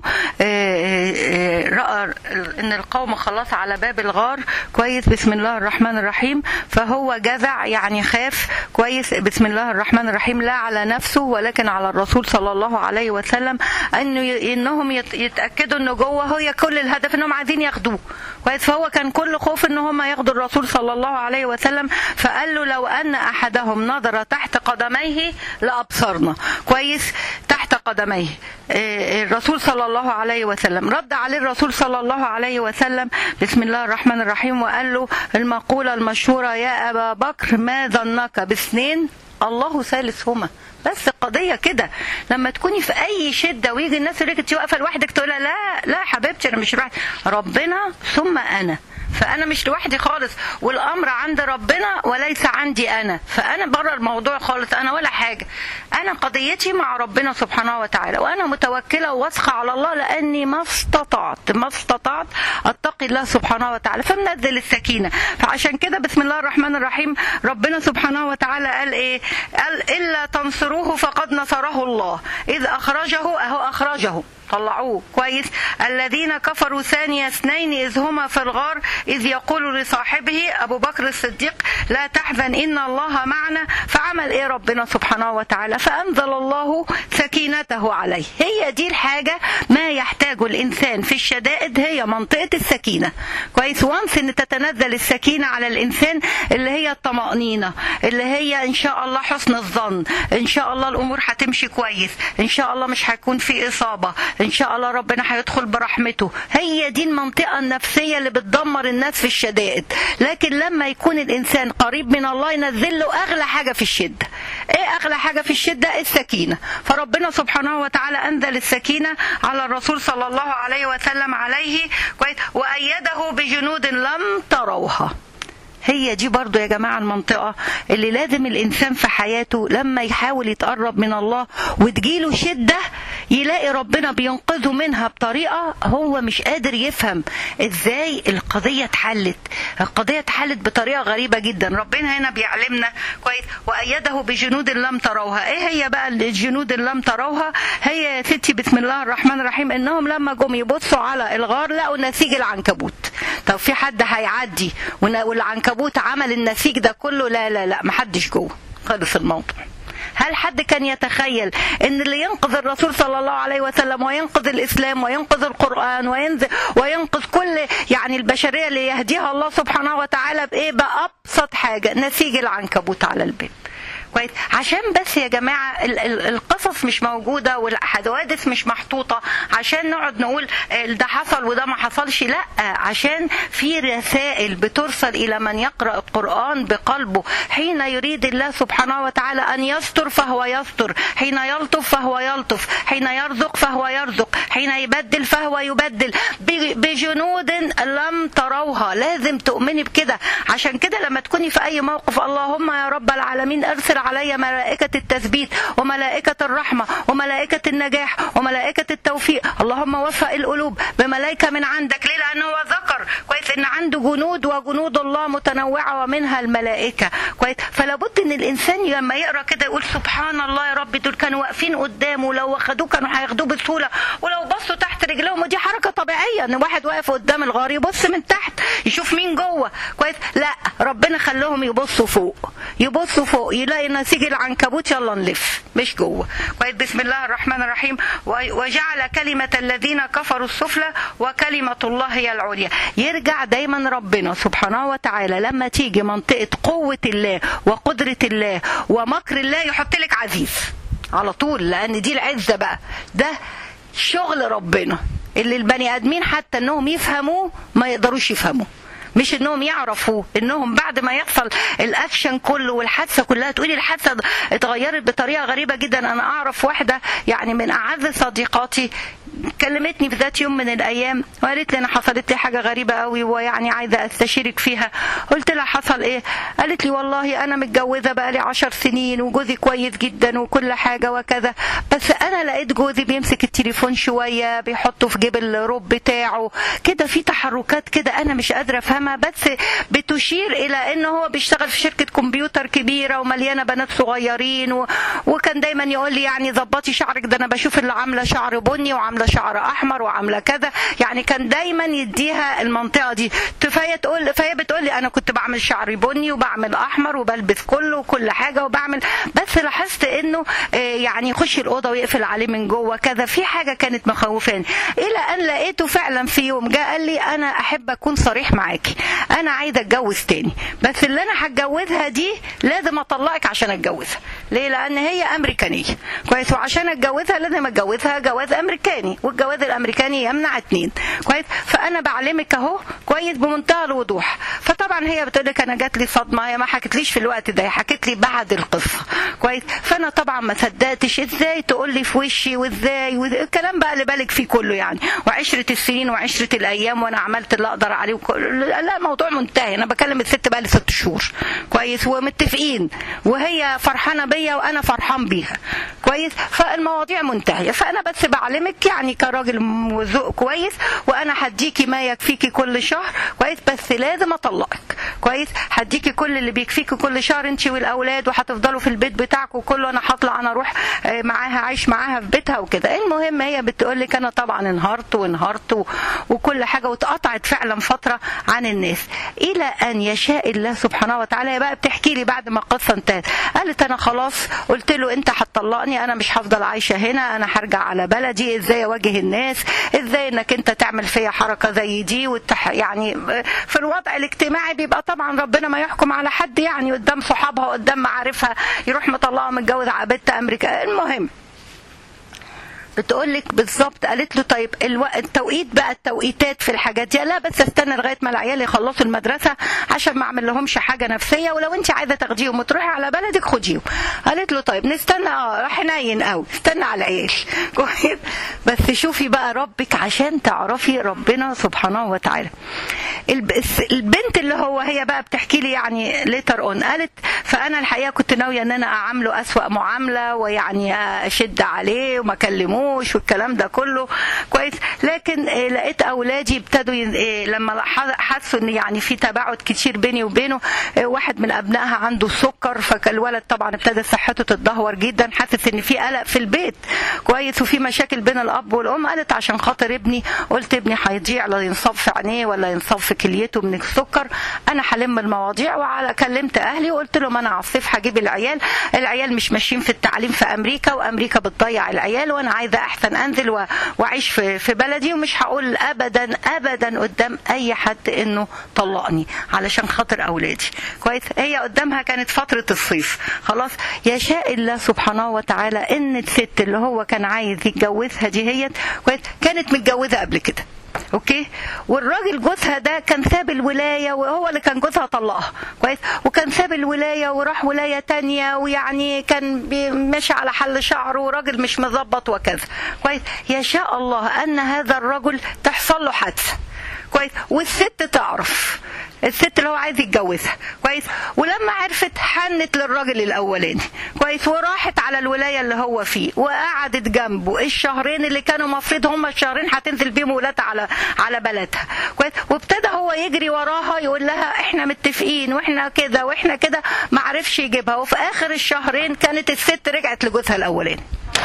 A: آه، آه، راى ان القوم خلاص على باب الغار كويس بسم الله الرحمن الرحيم فهو جزع يعني خاف كويس بسم الله الرحمن الرحيم لا على نفسه ولكن على الرسول صلى الله عليه وسلم انه ي- انهم يت- يتاكدوا انه جوه هي كل الهدف انهم عايزين ياخدوه كويس فهو كان كل خوف ان هم ياخدوا الرسول صلى الله عليه وسلم فقال له لو ان احدهم نظر تحت قدميه لابصرنا كويس تحت قدميه آه، الرسول صلى الله عليه وسلم رد عليه الرسول صلى الله عليه وسلم بسم الله الرحمن الرحيم وقال له المقولة المشهورة يا أبا بكر ما ظنك باثنين الله ثالثهما بس القضية كده لما تكوني في أي شدة ويجي الناس يقول لك أنت واقفة لوحدك تقول لها لا لا حبيبتي أنا مش لوحدي ربنا ثم أنا فأنا مش لوحدي خالص والأمر عند ربنا وليس عندي أنا فأنا بره الموضوع خالص أنا ولا حاجة أنا قضيتي مع ربنا سبحانه وتعالى وأنا متوكلة وواثقة على الله لأني ما استطعت ما استطعت أتقي الله سبحانه وتعالى فمنزل السكينة فعشان كده بسم الله الرحمن الرحيم ربنا سبحانه وتعالى قال إيه قال إلا تنصروه فقد نصره الله إذ أخرجه أهو أخرجه طلعوه كويس الذين كفروا ثاني اثنين إذ هما في الغار إذ يقول لصاحبه أبو بكر الصديق لا تحزن إن الله معنا فعمل إيه ربنا سبحانه وتعالى فأنزل الله سكينته عليه هي دي الحاجة ما يحتاجه الإنسان في الشدائد هي منطقة السكينة كويس وانس إن تتنزل السكينة على الإنسان اللي هي الطمأنينة اللي هي إن شاء الله حسن الظن إن شاء الله الأمور هتمشي كويس إن شاء الله مش هيكون في إصابة إن شاء الله ربنا هيدخل برحمته هي دي المنطقة النفسية اللي بتدمر الناس في الشدائد لكن لما يكون الإنسان قريب من الله ينزل له أغلى حاجة في الشدة إيه أغلى حاجة في الشدة السكينة فربنا سبحانه وتعالى أنزل السكينة على الرسول صلى الله عليه وسلم عليه كويس وأيده بجنود لم تروها هي دي برضو يا جماعة المنطقة اللي لازم الإنسان في حياته لما يحاول يتقرب من الله وتجيله شدة يلاقي ربنا بينقذه منها بطريقة هو مش قادر يفهم ازاي القضية اتحلت القضية اتحلت بطريقة غريبة جدا ربنا هنا بيعلمنا كويس وأيده بجنود لم تروها ايه هي بقى الجنود اللي لم تروها هي يا ستي بسم الله الرحمن الرحيم انهم لما جم يبصوا على الغار لقوا نسيج العنكبوت طب في حد هيعدي والعنكبوت عمل النسيج ده كله لا لا لا محدش جوه خلص الموضوع هل حد كان يتخيل ان اللي ينقذ الرسول صلى الله عليه وسلم وينقذ الاسلام وينقذ القران وينزل وينقذ كل يعني البشريه اللي يهديها الله سبحانه وتعالى بايه بابسط حاجه نسيج العنكبوت على الباب كويس عشان بس يا جماعه القصص مش موجوده والحوادث مش محطوطه عشان نقعد نقول ده حصل وده ما حصلش لا عشان في رسائل بترسل الى من يقرا القران بقلبه حين يريد الله سبحانه وتعالى ان يستر فهو يستر حين يلطف فهو يلطف حين يرزق فهو يرزق حين يبدل فهو يبدل بجنود لم تروها لازم تؤمني بكده عشان كده لما تكوني في اي موقف اللهم يا رب العالمين ارسل علي ملائكة التثبيت وملائكة الرحمة وملائكة النجاح وملائكة التوفيق اللهم وفق القلوب بملائكة من عندك ليه لأنه هو ذكر كويس إن عنده جنود وجنود الله متنوعة ومنها الملائكة كويس فلا بد إن الإنسان لما يقرأ كده يقول سبحان الله يا رب دول كانوا واقفين قدامه لو واخدوه كانوا هياخدوه بسهولة ولو بصوا تحت رجلهم ودي حركة طبيعية إن واحد واقف قدام الغار يبص من تحت يشوف مين جوه كويس لا ربنا خلاهم يبصوا فوق يبصوا فوق يلاقي نسيج العنكبوت يلا نلف مش جوه كويس بسم الله الرحمن الرحيم وجعل كلمة الذين كفروا السفلى وكلمة الله هي العليا يرجع دايما ربنا سبحانه وتعالى لما تيجي منطقة قوة الله وقدرة الله ومكر الله يحط لك عزيز على طول لأن دي العزة بقى ده شغل ربنا اللي البني آدمين حتى انهم يفهموه ما يقدروش يفهموه مش انهم يعرفوا انهم بعد ما يحصل الاكشن كله والحادثه كلها تقولي الحادثه اتغيرت بطريقه غريبه جدا انا اعرف واحده يعني من اعز صديقاتي كلمتني في ذات يوم من الايام وقالت لي انا حصلت لي حاجه غريبه قوي ويعني عايزه استشيرك فيها قلت لها حصل ايه قالت لي والله انا متجوزه بقالي عشر سنين وجوزي كويس جدا وكل حاجه وكذا بس انا لقيت جوزي بيمسك التليفون شويه بيحطه في جيب الروب بتاعه كده في تحركات كده انا مش قادره افهمها بس بتشير الى انه هو بيشتغل في شركه كمبيوتر كبيره ومليانه بنات صغيرين و... وكان دايما يقول لي يعني ظبطي شعرك ده انا بشوف اللي عامله شعر بني وعامله شعر احمر وعامله كذا يعني كان دايما يديها المنطقه دي فهي تقول فهي بتقول لي انا كنت بعمل شعري بني وبعمل احمر وبلبس كله وكل حاجه وبعمل بس لاحظت انه يعني يخش الاوضه ويقفل عليه من جوه كذا في حاجه كانت مخوفاني الى ان لقيته فعلا في يوم جاء قال لي انا احب اكون صريح معاكي انا عايزه اتجوز تاني بس اللي انا هتجوزها دي لازم اطلقك عشان اتجوزها ليه لان هي امريكانيه كويس وعشان اتجوزها لازم اتجوزها جواز امريكاني والجواز الامريكاني يمنع اتنين كويس فانا بعلمك اهو كويس بمنتهى الوضوح فطبعا هي بتقول لك انا جات لي صدمه هي ما حكتليش في الوقت ده هي حكت لي بعد القصه كويس فانا طبعا ما صدقتش ازاي تقول لي في وشي وازاي والكلام بقى اللي بالك فيه كله يعني وعشره السنين وعشره الايام وانا عملت اللي اقدر عليه وكل... لا موضوع منتهي انا بكلم الست بقى لي ست شهور كويس ومتفقين وهي فرحانه بيا وانا فرحان بيها كويس فالمواضيع منتهيه فانا بس بعلمك يعني كراجل ذوق كويس وانا هديكي ما يكفيكي كل شهر كويس بس لازم اطلقك كويس هديكي كل اللي بيكفيكي كل شهر انت والاولاد وهتفضلوا في البيت بتاعكم كله انا هطلع انا اروح معاها عايش معاها في بيتها وكده المهم هي بتقول لك انا طبعا انهارت وانهارت وكل حاجه واتقطعت فعلا فتره عن الناس الى ان يشاء الله سبحانه وتعالى هي بقى بتحكي لي بعد ما القصه انتهت قالت انا خلاص قلت له انت هتطلقني انا مش هفضل عايشه هنا انا هرجع على بلدي ازاي اواجه الناس ازاي انك انت تعمل فيا حركه زي دي والتح... يعني في الوضع الاجتماعي بيبقى طبعا ربنا ما يحكم على حد يعني قدام صحابها قدام معارفها يروح مطلقها متجوز على بنت امريكا المهم بتقول لك بالظبط قالت له طيب الو... التوقيت بقى التوقيتات في الحاجات دي لا بس استنى لغايه ما العيال يخلصوا المدرسه عشان ما اعمل لهمش حاجه نفسيه ولو انت عايزه تاخديهم وتروحي على بلدك خديهم قالت له طيب نستنى اه حنين قوي استنى على العيال كويس بس شوفي بقى ربك عشان تعرفي ربنا سبحانه وتعالى الب- الس- البنت اللي هو هي بقى بتحكي لي يعني ليتر اون قالت فانا الحقيقه كنت ناويه ان انا اعامله اسوا معامله ويعني اشد عليه وما اكلموش والكلام ده كله كويس لكن آه، لقيت اولادي ابتدوا ين- آه، لما ح- حسوا ان يعني في تباعد كتير بيني وبينه آه، واحد من ابنائها عنده سكر فالولد طبعا ابتدى صحته تتدهور جدا حاسس ان في قلق في البيت كويس وفي مشاكل بين الاب والام قالت عشان خاطر ابني قلت ابني هيضيع لا ينصاب في عينيه ولا ينصاب في كليته من السكر انا هلم المواضيع وعلى كلمت اهلي وقلت لهم انا على الصيف هجيب العيال العيال مش ماشيين في التعليم في امريكا وامريكا بتضيع العيال وانا عايزه احسن انزل و- واعيش في في بلدي ومش هقول ابدا ابدا قدام اي حد انه طلقني علشان خاطر اولادي كويس هي قدامها كانت فتره الصيف خلاص يشاء الله سبحانه وتعالى ان الست اللي هو كان عايز يتجوزها دي هي كويس كانت متجوزه قبل كده اوكي والراجل جوزها ده كان ساب الولايه وهو اللي كان جوزها طلقها كويس وكان ساب الولايه وراح ولايه تانية ويعني كان بي- ماشي على حل شعره وراجل مش مظبط وكذا كويس يشاء الله ان هذا الرجل تحصل له حادثه كويس والست تعرف الست اللي هو عايز يتجوزها كويس ولما عرفت حنت للراجل الاولاني كويس وراحت على الولايه اللي هو فيه وقعدت جنبه الشهرين اللي كانوا مفروض هم الشهرين هتنزل بيهم ولادها على على بلدها كويس وابتدى هو يجري وراها يقول لها احنا متفقين واحنا كده واحنا كده ما عرفش يجيبها وفي اخر الشهرين كانت الست رجعت لجوزها الاولاني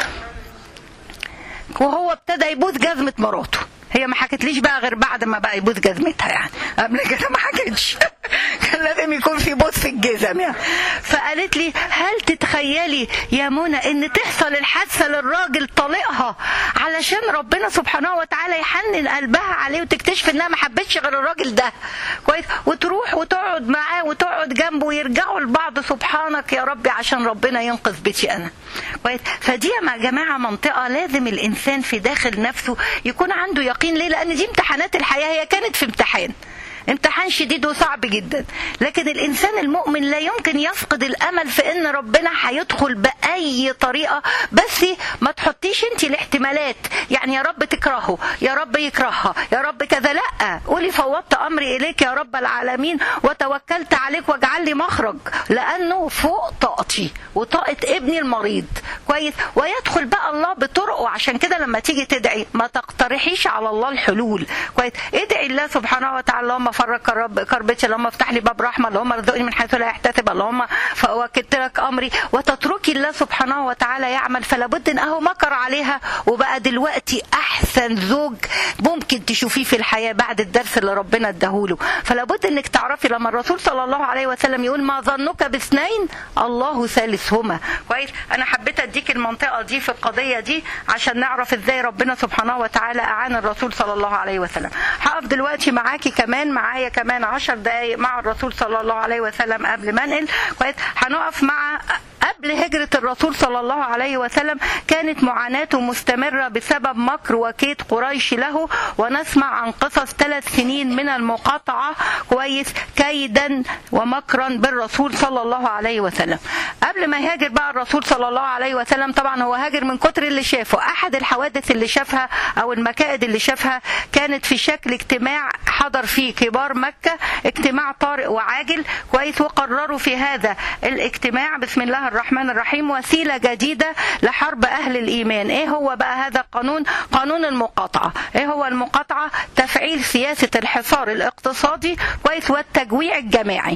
A: وهو ابتدى يبوس جزمة مراته هي ما حكتليش بقى غير بعد ما بقى يبوس جزمتها يعني قبل كده ما حكتش كان لازم يكون في بوس في الجزم يعني فقالت لي هل تتخيلي يا منى ان تحصل الحادثه للراجل طليقها علشان ربنا سبحانه وتعالى يحنن قلبها عليه وتكتشف انها ما حبتش غير الراجل ده كويس وتروح وتقعد معاه وتقعد جنبه ويرجعوا لبعض سبحانك يا ربي عشان ربنا ينقذ بيتي انا كويس فدي يا جماعه منطقه لازم الانسان في داخل نفسه يكون عنده يقين ليه لان دي امتحانات الحياه هي كانت في امتحان امتحان شديد وصعب جدا لكن الانسان المؤمن لا يمكن يفقد الامل في ان ربنا هيدخل باي طريقه بس ما تحطيش انت الاحتمالات يعني يا رب تكرهه يا رب يكرهها يا رب كذا لا قولي فوضت امري اليك يا رب العالمين وتوكلت عليك واجعل لي مخرج لانه فوق طاقتي وطاقه ابني المريض كويس ويدخل بقى الله بطرقه عشان كده لما تيجي تدعي ما تقترحيش على الله الحلول كويس ادعي الله سبحانه وتعالى اللهم فرج كرب كربتي اللهم افتح لي باب رحمه اللهم ارزقني من حيث لا يحتسب اللهم فوكلت لك امري وتتركي الله سبحانه وتعالى يعمل فلا بد ان اهو مكر عليها وبقى دلوقتي احسن زوج ممكن تشوفيه في الحياه بعد الدرس اللي ربنا اداهوله فلا بد انك تعرفي لما الرسول صلى الله عليه وسلم يقول ما ظنك باثنين الله ثالثهما كويس انا حبيت اديك المنطقه دي في القضيه دي عشان نعرف ازاي ربنا سبحانه وتعالى اعان الرسول صلى الله عليه وسلم هقف دلوقتي معاكي كمان معايا كمان عشر دقايق مع الرسول صلى الله عليه وسلم قبل ما انقل كويس هنقف مع قبل هجرة الرسول صلى الله عليه وسلم كانت معاناته مستمرة بسبب مكر وكيد قريش له ونسمع عن قصص ثلاث سنين من المقاطعة كويس كيدا ومكرا بالرسول صلى الله عليه وسلم قبل ما يهاجر بقى الرسول صلى الله عليه وسلم طبعا هو هاجر من كتر اللي شافه أحد الحوادث اللي شافها أو المكائد اللي شافها كانت في شكل اجتماع حضر فيه كبار مكة اجتماع طارئ وعاجل كويس وقرروا في هذا الاجتماع بسم الله الرحمن الرحيم وسيلة جديدة لحرب أهل الإيمان إيه هو بقى هذا القانون قانون المقاطعة إيه هو المقاطعة تفعيل سياسة الحصار الاقتصادي كويس والتجويع الجماعي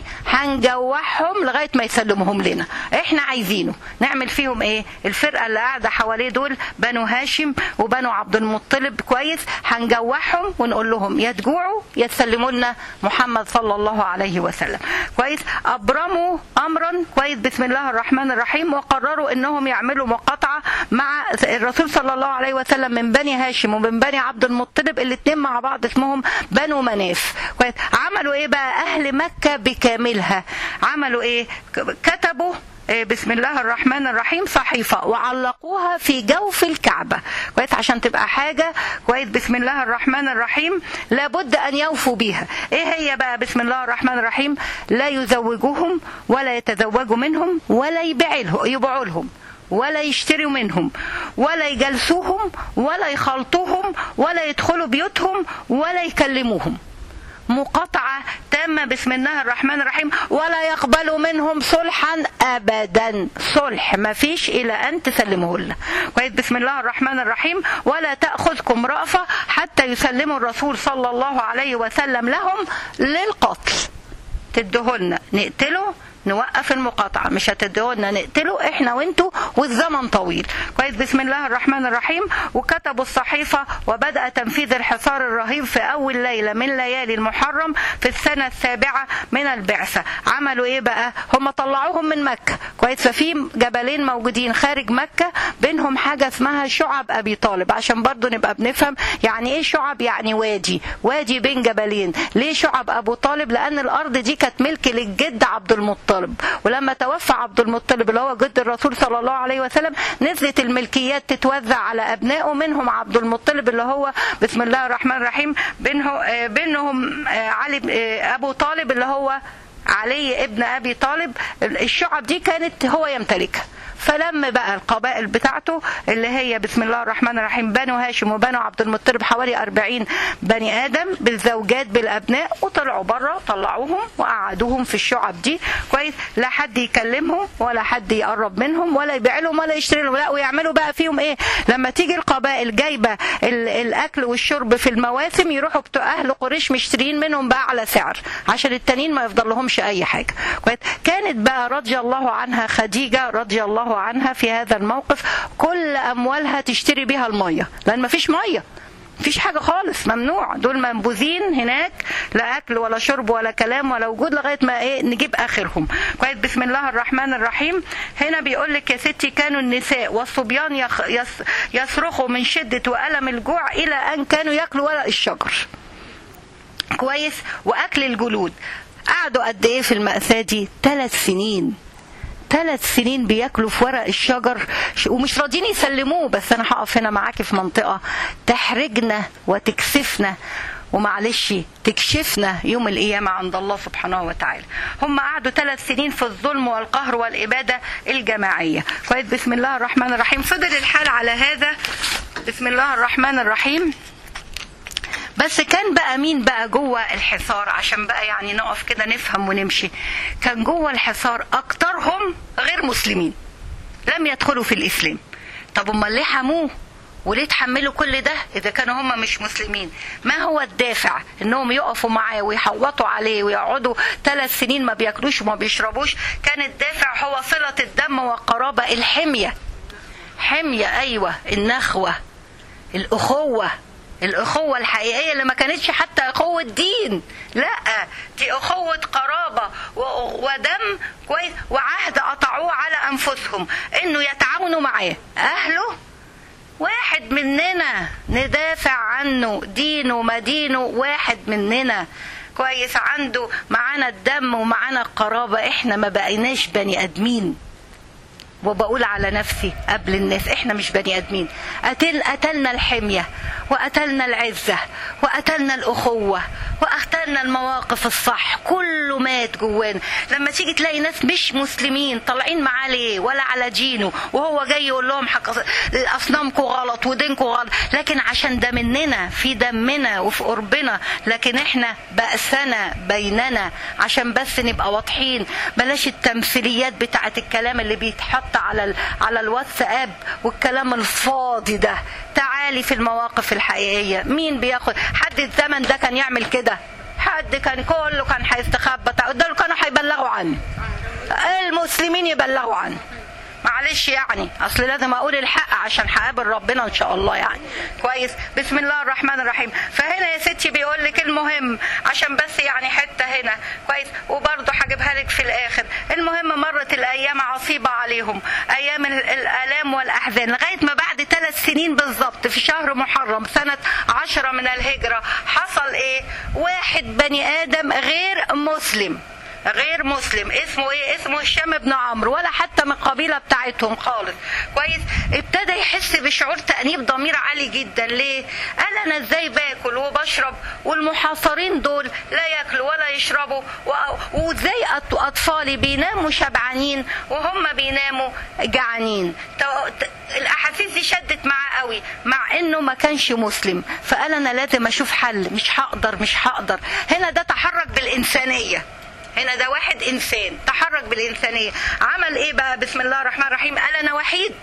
A: هنجوعهم لغاية ما يسلموهم لنا إحنا عايزينه نعمل فيهم إيه الفرقة اللي قاعدة حواليه دول بنو هاشم وبنو عبد المطلب كويس هنجوعهم ونقول لهم يا تجوعوا يا تسلموا لنا محمد صلى الله عليه وسلم كويس أبرموا أمرا كويس بسم الله الرحمن الرحيم وقرروا انهم يعملوا مقاطعه مع الرسول صلى الله عليه وسلم من بني هاشم ومن بني عبد المطلب الاثنين مع بعض اسمهم بنو مناف كويس عملوا ايه بقى اهل مكه بكاملها عملوا ايه كتبوا بسم الله الرحمن الرحيم صحيفة وعلقوها في جوف الكعبة كويس عشان تبقى حاجة كويس بسم الله الرحمن الرحيم لابد أن يوفوا بيها إيه هي بقى بسم الله الرحمن الرحيم لا يزوجوهم ولا يتزوجوا منهم ولا يبيعوا لهم ولا يشتروا منهم ولا يجلسوهم ولا يخلطوهم ولا يدخلوا بيوتهم ولا يكلموهم مقاطعة تامة بسم الله الرحمن الرحيم ولا يقبل منهم صلحا أبدا صلح ما فيش إلى أن تسلموه لنا كويس بسم الله الرحمن الرحيم ولا تأخذكم رأفة حتى يسلموا الرسول صلى الله عليه وسلم لهم للقتل تدهولنا نقتله نوقف المقاطعة مش هتدعونا نقتله احنا وانتوا والزمن طويل كويس بسم الله الرحمن الرحيم وكتبوا الصحيفة وبدأ تنفيذ الحصار الرهيب في أول ليلة من ليالي المحرم في السنة السابعة من البعثة عملوا ايه بقى هم طلعوهم من مكة كويس ففي جبلين موجودين خارج مكة بينهم حاجة اسمها شعب أبي طالب عشان برضو نبقى بنفهم يعني ايه شعب يعني وادي وادي بين جبلين ليه شعب أبو طالب لأن الأرض دي كانت ملك للجد عبد المطلب المطلب ولما توفى عبد المطلب اللي هو جد الرسول صلى الله عليه وسلم نزلت الملكيات تتوزع على ابنائه منهم عبد المطلب اللي هو بسم الله الرحمن الرحيم بينه بينهم علي ابو طالب اللي هو علي ابن ابي طالب الشعب دي كانت هو يمتلكها فلما بقى القبائل بتاعته اللي هي بسم الله الرحمن الرحيم بنو هاشم وبنو عبد المطلب حوالي 40 بني ادم بالزوجات بالابناء وطلعوا بره طلعوهم وقعدوهم في الشعب دي كويس لا حد يكلمهم ولا حد يقرب منهم ولا يبيع لهم ولا يشتري لهم لا ويعملوا بقى فيهم ايه لما تيجي القبائل جايبه الاكل والشرب في المواسم يروحوا بتوع اهل قريش مشترين منهم بقى على سعر عشان التانيين ما يفضل لهمش اي حاجه كويس كانت بقى رضي الله عنها خديجه رضي الله عنها في هذا الموقف كل اموالها تشتري بها الميه لان ما فيش ميه مفيش حاجه خالص ممنوع دول منبوذين هناك لا اكل ولا شرب ولا كلام ولا وجود لغايه ما ايه نجيب اخرهم كويس بسم الله الرحمن الرحيم هنا بيقول لك يا ستي كانوا النساء والصبيان يخ يص يصرخوا من شده والم الجوع الى ان كانوا ياكلوا ورق الشجر كويس واكل الجلود قعدوا قد ايه في المأساة دي ثلاث سنين ثلاث سنين بياكلوا في ورق الشجر ومش راضيين يسلموه بس انا هقف هنا معاكي في منطقه تحرجنا وتكسفنا ومعلش تكشفنا يوم القيامة عند الله سبحانه وتعالى هم قعدوا ثلاث سنين في الظلم والقهر والإبادة الجماعية كويس بسم الله الرحمن الرحيم فضل الحال على هذا بسم الله الرحمن الرحيم بس كان بقى مين بقى جوه الحصار عشان بقى يعني نقف كده نفهم ونمشي كان جوه الحصار اكترهم غير مسلمين لم يدخلوا في الاسلام طب امال ليه حموه وليه تحملوا كل ده اذا كانوا هم مش مسلمين ما هو الدافع انهم يقفوا معاه ويحوطوا عليه ويقعدوا ثلاث سنين ما بياكلوش وما بيشربوش كان الدافع هو صلة الدم والقرابة الحمية حمية ايوه النخوة الاخوة الأخوة الحقيقية اللي ما كانتش حتى أخوة دين لا دي أخوة قرابة ودم كويس وعهد قطعوه على أنفسهم إنه يتعاونوا معاه أهله واحد مننا ندافع عنه دينه مدينه واحد مننا كويس عنده معانا الدم ومعانا القرابة احنا ما بقيناش بني ادمين وبقول على نفسي قبل الناس احنا مش بني ادمين قتل قتلنا الحميه وقتلنا العزه وقتلنا الاخوه وقتلنا المواقف الصح كله مات جوانا لما تيجي تلاقي ناس مش مسلمين طالعين معاه ليه ولا على دينه وهو جاي يقول لهم حق اصنامكم غلط ودينكم غلط لكن عشان ده مننا في دمنا وفي قربنا لكن احنا بأسنا بيننا عشان بس نبقى واضحين بلاش التمثيليات بتاعت الكلام اللي بيتحط على ال... على الواتساب والكلام الفاضي ده تعالي في المواقف الحقيقيه مين بياخد حد الزمن ده كان يعمل كده حد كان كله كان هيستخبى دول كانوا هيبلغوا عنه المسلمين يبلغوا عنه معلش يعني اصل لازم اقول الحق عشان هقابل ربنا ان شاء الله يعني كويس بسم الله الرحمن الرحيم فهنا يا ستي بيقول لك المهم عشان بس يعني حته هنا كويس وبرضه هجيبها لك في الاخر المهم مرت الايام عصيبه عليهم ايام الالام والاحزان لغايه ما بعد ثلاث سنين بالظبط في شهر محرم سنه عشرة من الهجره حصل ايه واحد بني ادم غير مسلم غير مسلم اسمه ايه اسمه هشام بن عمرو ولا حتى من القبيله بتاعتهم خالص كويس ابتدى يحس بشعور تانيب ضمير عالي جدا ليه قال انا ازاي باكل وبشرب والمحاصرين دول لا ياكلوا ولا يشربوا وازاي اطفالي بيناموا شبعانين وهم بيناموا جعانين انه ت- الاحاسيس دي شدت معاه قوي مع انه ما كانش مسلم فقال انا لازم اشوف حل مش هقدر مش هقدر هنا ده تحرك بالانسانيه هنا ده واحد انسان تحرك بالانسانيه عمل ايه بقى بسم الله الرحمن الرحيم قال انا وحيد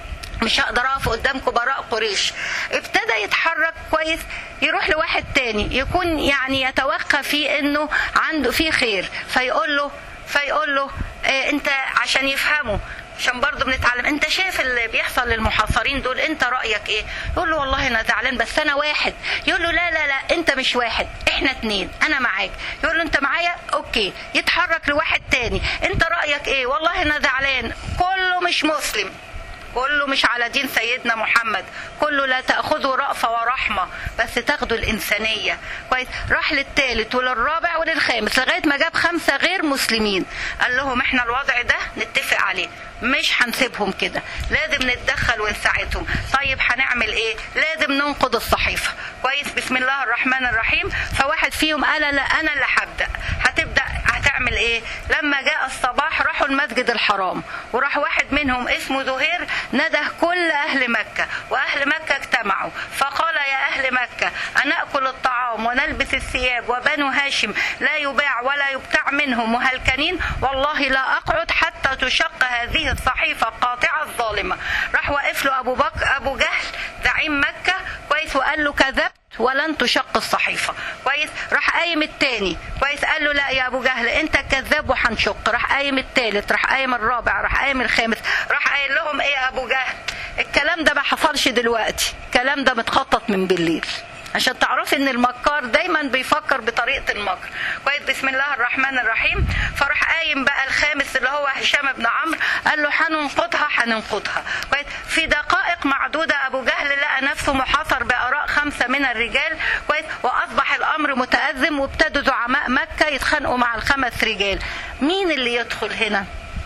A: مش هقدر اقف قدام كبراء قريش ابتدى يتحرك كويس يروح لواحد تاني يكون يعني يتوقع فيه انه عنده فيه خير فيقول له فيقول له اه انت عشان يفهموا عشان برضه بنتعلم انت شايف اللي بيحصل للمحاصرين دول انت رايك ايه يقول له والله انا زعلان بس انا واحد يقول له لا لا لا انت مش واحد احنا اتنين انا معاك يقول له انت معايا اوكي يتحرك لواحد تاني انت رايك ايه والله انا زعلان كله مش مسلم كله مش على دين سيدنا محمد كله لا تأخذه رأفة ورحمة بس تاخده الإنسانية كويس راح للثالث وللرابع وللخامس لغاية ما جاب خمسة غير مسلمين قال لهم احنا الوضع ده نتفق عليه مش هنسيبهم كده لازم نتدخل ونساعدهم طيب هنعمل ايه لازم ننقض الصحيفة كويس بسم الله الرحمن الرحيم فواحد فيهم قال لا انا اللي هبدأ هتبدأ هتعمل ايه لما جاء الصباح راحوا المسجد الحرام وراح واحد منهم اسمه زهير نده كل اهل مكة واهل مكة اجتمعوا فقال يا اهل مكة انأكل الطعام ونلبس الثياب وبنو هاشم لا يباع ولا يبتاع منهم مهلكنين والله لا اقعد حتى تشق هذه الصحيفة القاطعة الظالمة راح واقف له ابو بكر ابو جهل زعيم مكة كويس وقال له كذبت ولن تشق الصحيفة كويس راح قايم التاني كويس قال له لا يا ابو جهل انت كذاب وهنشق راح قايم التالت راح قايم الرابع راح قايم الخامس راح قايل لهم ايه يا ابو جهل الكلام ده ما حصلش دلوقتي الكلام ده متخطط من بالليل عشان تعرفي ان المكار دايما بيفكر بطريقه المكر كويس بسم الله الرحمن الرحيم فراح قايم بقى الخامس اللي هو هشام بن عمرو قال له هننقضها هننقضها كويس في دقائق معدوده ابو جهل لقى نفسه محاصر باراء خمسه من الرجال كويس واصبح الامر متازم وابتدوا زعماء مكه يتخانقوا مع الخمس رجال مين اللي يدخل هنا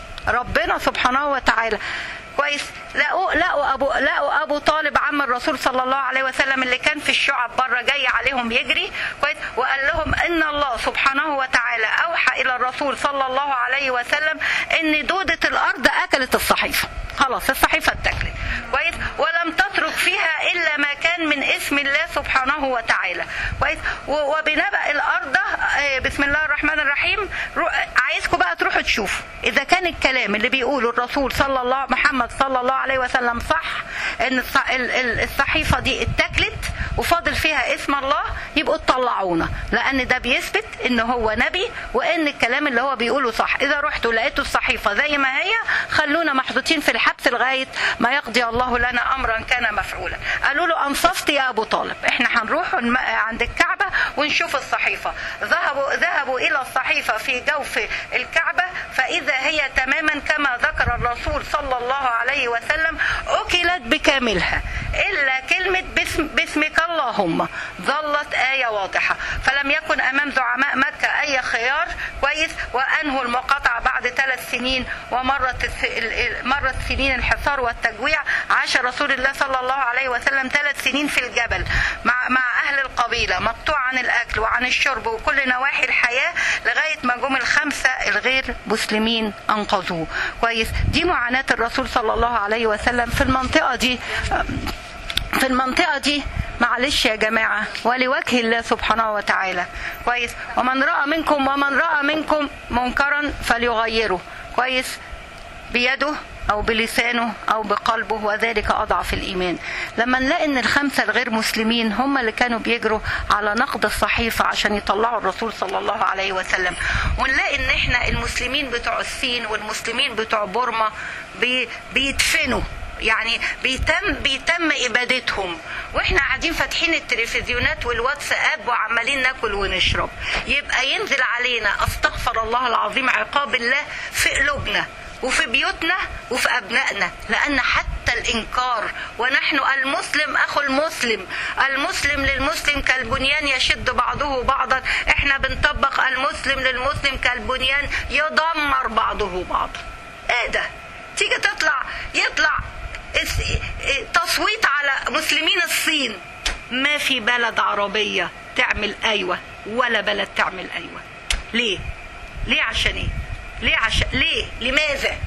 A: ربنا سبحانه وتعالى كويس لقوا لقوا ابو لقوا ابو طالب عم الرسول صلى الله عليه وسلم اللي كان في الشعب بره جاي عليهم يجري كويس وقال لهم ان الله سبحانه وتعالى اوحى الى الرسول صلى الله عليه وسلم ان دوده الارض اكلت الصحيفه خلاص الصحيفه اتاكلت كويس ولم تترك فيها الا ما كان من اسم الله سبحانه وتعالى كويس و- وبنبأ الارض آه، بسم الله الرحمن الرحيم رو- عايزكم بقى تروحوا تشوفوا اذا كان الكلام اللي بيقوله الرسول صلى الله محمد صلى الله عليه وسلم صح ان الص- ال- ال- الصحيفه دي اتاكلت وفاضل فيها اسم الله يبقوا تطلعونا لان ده بيثبت ان هو نبي وان الكلام اللي هو بيقوله صح اذا رحتوا لقيتوا الصحيفه زي ما هي خلونا محطوطين في الحبس لغايه ما يقضي الله لنا امرا كان مفعولا قالوا له انصفت يا ابو طالب احنا هنروح الم- عند الكعبه ونشوف الصحيفه ذهبوا ذهبوا الى الصحيفه في جوف الكعبه فاذا هي تماما كما ذكر الرسول صلى الله عليه وسلم اكلت بكاملها الا كلمه باسم باسمك اللهم ظلت ايه واضحه فلم يكن امام زعماء مكه اي خيار كويس وانهوا المقاطعه بعد ثلاث سنين ومرت الس- ال- ال- مرت سنين الحصار والتجويع عاش رسول الله صلى الله عليه وسلم ثلاث سنين في الجبل مع مع اهل القبيله مقطوع عن الاكل وعن الشرب وكل نواحي الحياه لغايه ما جم الخمسه الغير مسلمين انقذوه كويس دي معاناه الرسول صلى الله عليه وسلم في المنطقه دي في المنطقة دي معلش يا جماعة ولوجه الله سبحانه وتعالى كويس ومن رأى منكم ومن رأى منكم منكرا فليغيره كويس بيده أو بلسانه أو بقلبه وذلك أضعف الإيمان لما نلاقي إن الخمسة الغير مسلمين هم اللي كانوا بيجروا على نقد الصحيفة عشان يطلعوا الرسول صلى الله عليه وسلم ونلاقي إن إحنا المسلمين بتوع الصين والمسلمين بتوع بورما بي بيدفنوا يعني بيتم بيتم ابادتهم واحنا قاعدين فاتحين التلفزيونات والواتساب وعمالين ناكل ونشرب يبقى ينزل علينا استغفر الله العظيم عقاب الله في قلوبنا وفي بيوتنا وفي ابنائنا لان حتى الانكار ونحن المسلم اخو المسلم المسلم للمسلم كالبنيان يشد بعضه بعضا احنا بنطبق المسلم للمسلم كالبنيان يدمر بعضه بعضا ايه ده تيجي تطلع يطلع اس- تصويت على مسلمين الصين ما في بلد عربية تعمل أيوة ولا بلد تعمل أيوة ليه؟ ليه عشان إيه؟ ليه عشان ليه؟ لماذا؟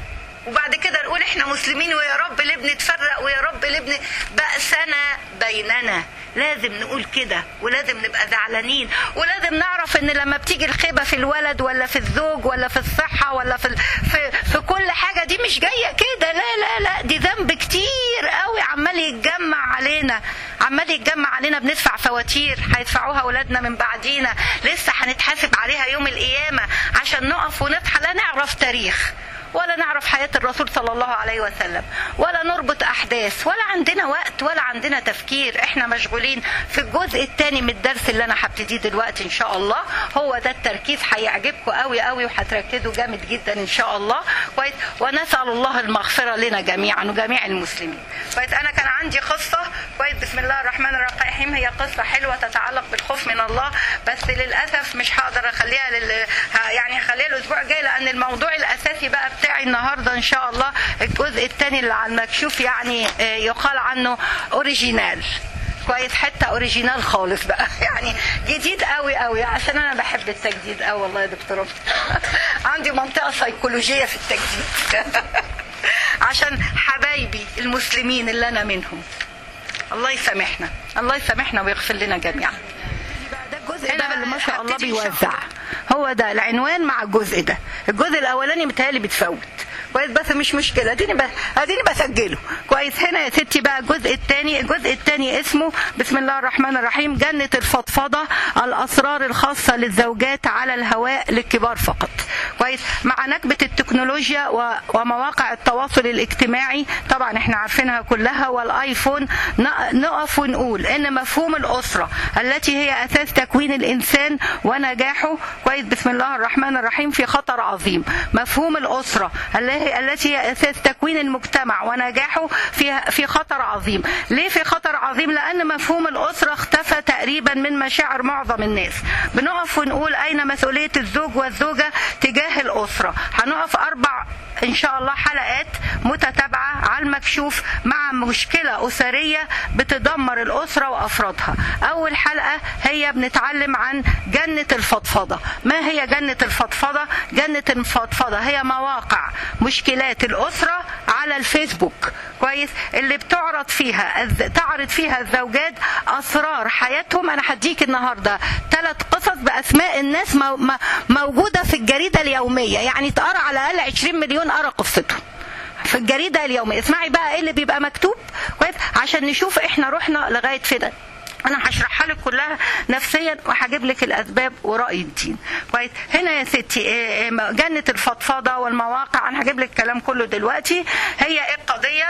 A: وبعد كده نقول احنا مسلمين ويا رب ليه بنتفرق ويا رب ليه بن... بأسنا بيننا لازم نقول كده ولازم نبقى زعلانين ولازم نعرف ان لما بتيجي الخيبه في الولد ولا في الزوج ولا في الصحه ولا في ال... في, في كل حاجه دي مش جايه كده لا لا لا دي ذنب كتير قوي عمال يتجمع علينا عمال يتجمع علينا بندفع فواتير هيدفعوها اولادنا من بعدينا لسه هنتحاسب عليها يوم القيامه عشان نقف ونضحى لا نعرف تاريخ ولا نعرف حياة الرسول صلى الله عليه وسلم ولا نربط أحداث ولا عندنا وقت ولا عندنا تفكير احنا مشغولين في الجزء الثاني من الدرس اللي أنا هبتديه دلوقتي إن شاء الله هو ده التركيز هيعجبكم قوي قوي وهتركزوا جامد جدا إن شاء الله كويس ونسأل الله المغفرة لنا جميعا وجميع المسلمين كويس أنا كان عندي قصة كويس بسم الله الرحمن الرحيم هي قصة حلوة تتعلق بالخوف من الله بس للأسف مش هقدر أخليها لل... يعني هخليها الأسبوع الجاي لأن الموضوع الأساسي بقى بتاعي النهارده ان شاء الله الجزء الثاني اللي على المكشوف يعني يقال عنه اوريجينال كويس حته اوريجينال خالص بقى يعني جديد قوي قوي عشان انا بحب التجديد قوي والله يا دكتور عندي منطقه سيكولوجيه في التجديد عشان حبايبي المسلمين اللي انا منهم الله يسامحنا الله يسامحنا ويغفر لنا جميعا الجزء ده اللي ما شاء الله بيوزع هو ده العنوان مع الجزء ده الجزء الاولاني متهيألي بتفوت كويس بس مش مشكله اديني بس اديني بسجله كويس هنا يا ستي بقى الجزء الثاني الجزء الثاني اسمه بسم الله الرحمن الرحيم جنه الفضفضه الاسرار الخاصه للزوجات على الهواء للكبار فقط كويس مع نكبه التكنولوجيا ومواقع التواصل الاجتماعي طبعا احنا عارفينها كلها والايفون نقف ونقول ان مفهوم الاسره التي هي اساس تكوين الانسان ونجاحه كويس بسم الله الرحمن الرحيم في خطر عظيم مفهوم الاسره التي هي اساس تكوين المجتمع ونجاحه في في خطر عظيم ليه في خطر عظيم لان مفهوم الاسره اختفى تقريبا من مشاعر معظم الناس بنقف ونقول اين مسؤوليه الزوج والزوجه تجاه الاسره هنقف اربع ان شاء الله حلقات متتابعه على المكشوف مع مشكله اسريه بتدمر الاسره وافرادها اول حلقه هي بنتعلم عن جنه الفضفضه ما هي جنه الفضفضه جنه الفضفضه هي مواقع مشكلات الاسره على الفيسبوك كويس اللي بتعرض فيها تعرض فيها الزوجات اسرار حياتهم انا هديك النهارده ثلاث قصص باسماء الناس موجوده في الجريده اليوميه يعني تقرا على الاقل 20 مليون قرا قصتهم في الجريده اليوميه اسمعي بقى ايه اللي بيبقى مكتوب كويس عشان نشوف احنا رحنا لغايه فين انا هشرحها لك كلها نفسيا وهجيب لك الاسباب وراي الدين كويس هنا يا ستي جنه الفضفضه والمواقع انا هجيب لك الكلام كله دلوقتي هي القضيه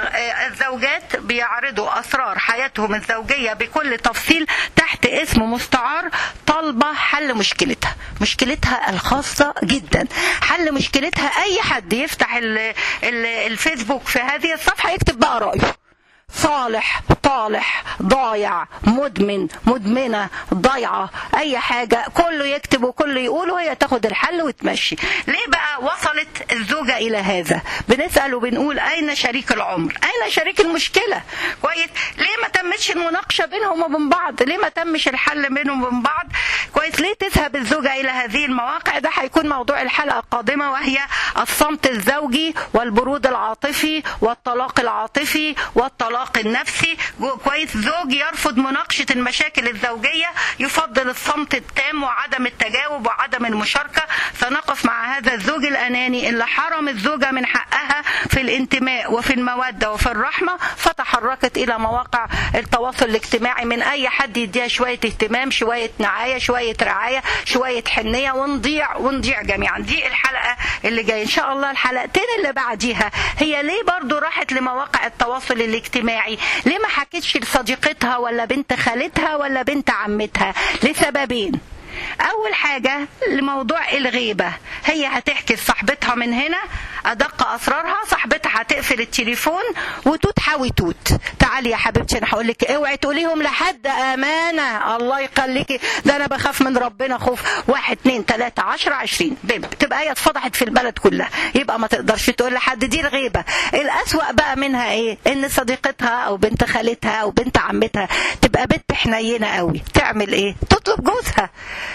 A: الزوجات بيعرضوا اسرار حياتهم الزوجيه بكل تفصيل تحت اسم مستعار طالبه حل مشكلتها مشكلتها الخاصه جدا حل مشكلتها اي حد يفتح ال ال الفيسبوك في هذه الصفحه يكتب بقى رايه صالح طالح ضايع مدمن مدمنه ضايعه اي حاجه كله يكتب وكله يقول وهي تاخد الحل وتمشي ليه بقى وصلت الزوجه الى هذا بنسال وبنقول اين شريك العمر اين شريك المشكله كويس ليه ما تمتش المناقشه بينهم وبين بعض ليه ما تمش الحل بينهم وبين بعض كويس ليه تذهب الزوجه الى هذه المواقع ده هيكون موضوع الحلقه القادمه وهي الصمت الزوجي والبرود العاطفي والطلاق العاطفي والطلاق النفسي كويس زوج يرفض مناقشة المشاكل الزوجية يفضل الصمت التام وعدم التجاوب وعدم المشاركة سنقف مع هذا الزوج الأناني اللي حرم الزوجة من حقها في الانتماء وفي المودة وفي الرحمة فتحركت إلى مواقع التواصل الاجتماعي من أي حد يديها شوية اهتمام شوية نعاية شوية رعاية شوية حنية ونضيع ونضيع جميعا دي الحلقة اللي جاية إن شاء الله الحلقتين اللي بعديها هي ليه برضو راحت لمواقع التواصل الاجتماعي ليه ما حكتش لصديقتها ولا بنت خالتها ولا بنت عمتها لسببين اول حاجه لموضوع الغيبه هي هتحكي لصاحبتها من هنا ادق اسرارها صاحبتها هتقفل التليفون وتوت حاوي توت تعالي يا حبيبتي انا هقول لك اوعي تقوليهم لحد امانه الله يخليكي ده انا بخاف من ربنا خوف واحد اتنين تلاته عشرة عشرين بيب تبقى هي اتفضحت في البلد كلها يبقى ما تقدرش تقول لحد دي الغيبه الاسوأ بقى منها ايه ان صديقتها او بنت خالتها او بنت عمتها تبقى بنت حنينه قوي تعمل ايه تطلب جوزها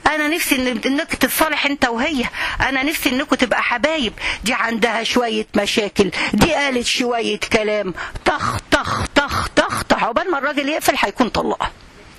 A: انا نفسي إن انك تتصالح انت وهي انا نفسي انكم تبقى حبايب دي عندها شويه مشاكل دي قالت شويه كلام طخ طخ طخ طخ طخ عقبال ما الراجل يقفل هيكون طلقها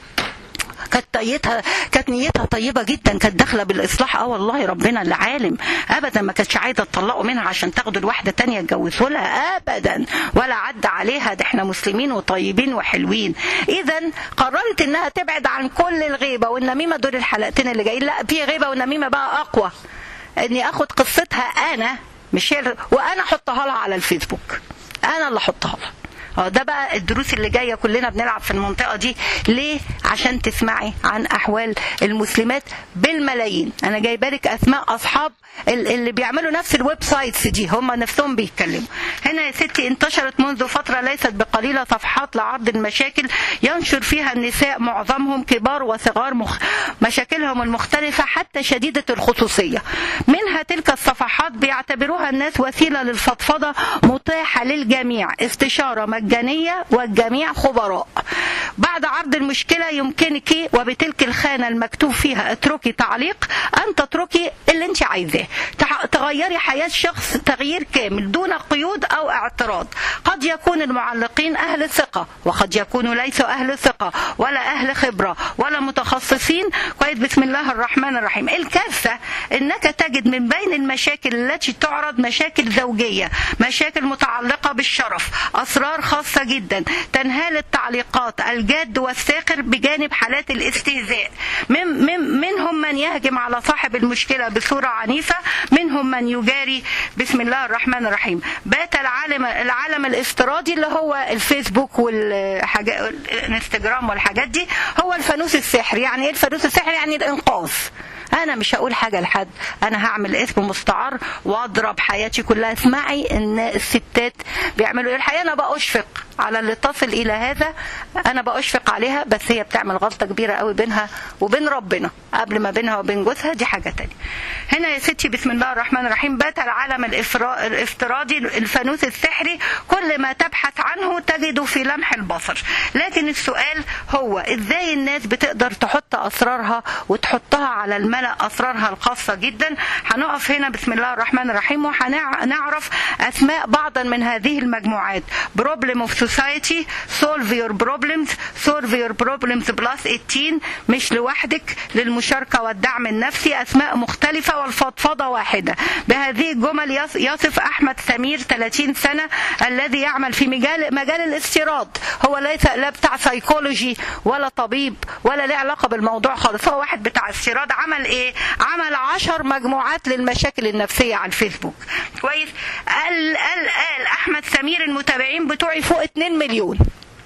A: كانت نيتها كانت نيتها طيبه جدا كانت داخله بالاصلاح اه والله ربنا اللي عالم ابدا ما كانتش عايزه تطلقوا منها عشان تاخدوا الواحده تانية تجوزوا لها ابدا ولا عدى عليها ده احنا مسلمين وطيبين وحلوين اذا قررت انها تبعد عن كل الغيبه والنميمه دول الحلقتين اللي جايين لا في غيبه والنميمه بقى اقوى اني اخد قصتها انا مش هي وانا احطها لها على الفيسبوك انا اللي احطها لها اه ده بقى الدروس اللي جايه كلنا بنلعب في المنطقه دي ليه عشان تسمعي عن احوال المسلمات بالملايين انا جايبه لك اسماء اصحاب اللي بيعملوا نفس الويب سايتس دي هم نفسهم بيتكلموا هنا يا ستي انتشرت منذ فتره ليست بقليله صفحات لعرض المشاكل ينشر فيها النساء معظمهم كبار وصغار مخ... مشاكلهم المختلفه حتى شديده الخصوصيه منها تلك الصفحات بيعتبروها الناس وسيله للفضفضه متاحه للجميع استشاره مجانيه والجميع خبراء بعد عرض المشكله يمكنك وبتلك الخانه المكتوب فيها اتركي تعليق ان تتركي اللي انت عايزاه تغيري حياه شخص تغيير كامل دون قيود او اعتراض قد يكون المعلقين اهل ثقه وقد يكونوا ليسوا اهل ثقه ولا اهل خبره ولا متخصصين كويس بسم الله الرحمن الرحيم الكارثه انك تجد من بين المشاكل التي تعرض مشاكل زوجيه مشاكل متعلقه بالشرف اسرار خاصه جدا تنهال التعليقات الجاد والساخر بجانب حالات الاستهزاء من من منهم من يهجم على صاحب المشكله بصوره عنيفه منهم من يجاري بسم الله الرحمن الرحيم بات العالم العالم الافتراضي اللي هو الفيسبوك والحاجات الانستجرام والحاجات دي هو الفانوس السحري يعني ايه الفانوس السحري يعني الانقاذ انا مش هقول حاجه لحد انا هعمل اسم مستعار واضرب حياتي كلها اسمعي ان الستات بيعملوا ايه الحقيقه انا بأشفق على اللي تصل الى هذا انا بأشفق عليها بس هي بتعمل غلطه كبيره قوي بينها وبين ربنا قبل ما بينها وبين جوزها دي حاجه تانية هنا يا ستي بسم الله الرحمن الرحيم بات العالم الافتراضي الفانوس السحري كل ما تبحث عنه تجده في لمح البصر لكن السؤال هو ازاي الناس بتقدر تحط اسرارها وتحطها على الملأ اسرارها الخاصه جدا هنقف هنا بسم الله الرحمن الرحيم وهنعرف اسماء بعضا من هذه المجموعات بروبلم اوف سوسايتي سولف يور بروبلمز سولف يور بروبلمز بلس 18 مش لوحدك للمشاركه والدعم النفسي اسماء مختلفه والفضفضه واحده بهذه الجمل يصف احمد سمير 30 سنه الذي يعمل في مجال مجال الاستيراد هو ليس لا بتاع سيكولوجي ولا طبيب ولا له علاقه بالموضوع خالص هو واحد بتاع استيراد عمل ايه عمل عشر مجموعات للمشاكل النفسيه على الفيسبوك كويس قال قال قال احمد سمير المتابعين بتوعي فوق 2 مليون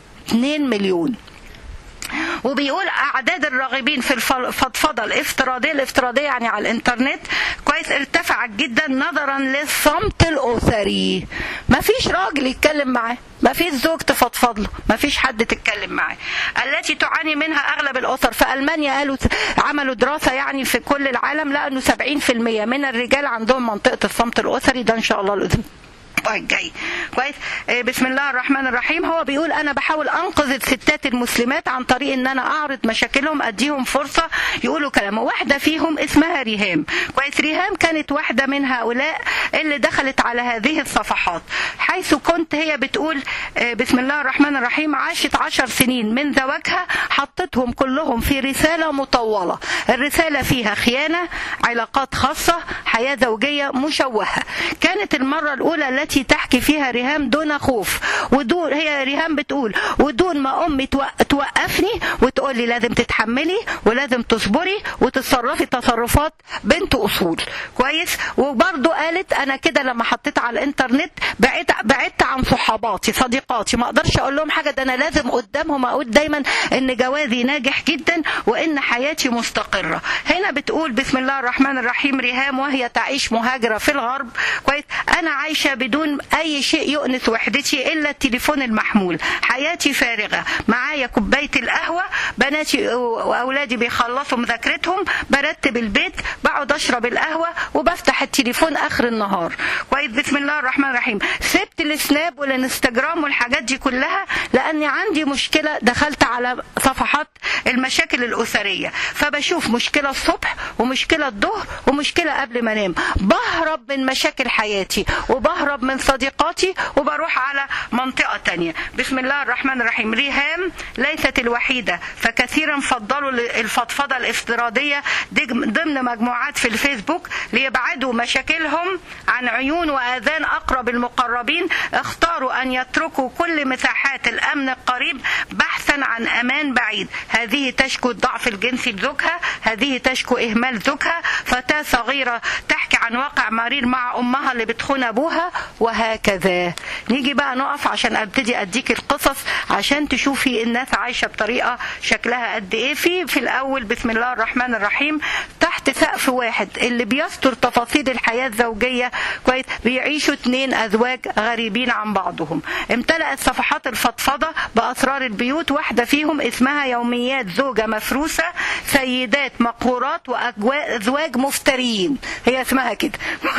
A: 2 مليون وبيقول اعداد الراغبين في الفضفضه الافتراضيه الافتراضيه يعني على الانترنت كويس ارتفعت جدا نظرا للصمت الاسري ما فيش راجل يتكلم معاه ما فيش زوج تفضفض له ما فيش حد تتكلم معاه التي تعاني منها اغلب الاسر في المانيا قالوا عملوا دراسه يعني في كل العالم لقوا انه 70% من الرجال عندهم منطقه الصمت الاسري ده ان شاء الله الاذن الجاي كويس بسم الله الرحمن الرحيم هو بيقول انا بحاول انقذ الستات المسلمات عن طريق ان انا اعرض مشاكلهم اديهم فرصه يقولوا كلام واحده فيهم اسمها ريهام كويس ريهام كانت واحده من هؤلاء اللي دخلت على هذه الصفحات حيث كنت هي بتقول بسم الله الرحمن الرحيم عاشت عشر سنين من زواجها حطتهم كلهم في رساله مطوله الرساله فيها خيانه علاقات خاصه حياه زوجيه مشوهه كانت المره الاولى التي التي تحكي فيها ريهام دون خوف ودون هي ريهام بتقول ودون ما امي توقفني وتقول لي لازم تتحملي ولازم تصبري وتتصرفي تصرفات بنت اصول كويس وبرضه قالت انا كده لما حطيت على الانترنت بعدت بعدت عن صحاباتي صديقاتي ما اقدرش اقول لهم حاجه ده انا لازم قدامهم اقول دايما ان جوازي ناجح جدا وان حياتي مستقره هنا بتقول بسم الله الرحمن الرحيم ريهام وهي تعيش مهاجره في الغرب كويس انا عايشه بدون بدون اي شيء يؤنس وحدتي الا التليفون المحمول حياتي فارغه معايا كوبايه القهوه بناتي واولادي بيخلصوا مذاكرتهم برتب البيت بقعد اشرب القهوه وبفتح التليفون اخر النهار كويس بسم الله الرحمن الرحيم سبت السناب والانستجرام والحاجات دي كلها لاني عندي مشكله دخلت على صفحات المشاكل الاسريه فبشوف مشكله الصبح ومشكله الظهر ومشكله قبل ما انام بهرب من مشاكل حياتي وبهرب من صديقاتي وبروح على منطقه تانية بسم الله الرحمن الرحيم ريهام ليست الوحيده فكثيرا فضلوا الفضفضه الافتراضيه ضمن مجموعات في الفيسبوك ليبعدوا مشاكلهم عن عيون واذان اقرب المقربين اختاروا ان يتركوا كل مساحات الامن القريب بحثا عن امان بعيد هذه تشكو الضعف الجنسي لزوجها هذه تشكو اهمال زوجها فتاه صغيره تحكي عن واقع مرير مع امها اللي بتخون ابوها وهكذا نيجي بقى نقف عشان ابتدي اديك القصص عشان تشوفي الناس عايشه بطريقه شكلها قد ايه في في الاول بسم الله الرحمن الرحيم تحت سقف واحد اللي بيستر تفاصيل الحياه الزوجيه كويس بيعيشوا اتنين ازواج غريبين عن بعضهم امتلأت صفحات الفضفضه باسرار البيوت واحده فيهم اسمها يوميات زوجه مفروسه سيدات مقهورات وازواج مفترين هي اسمها كده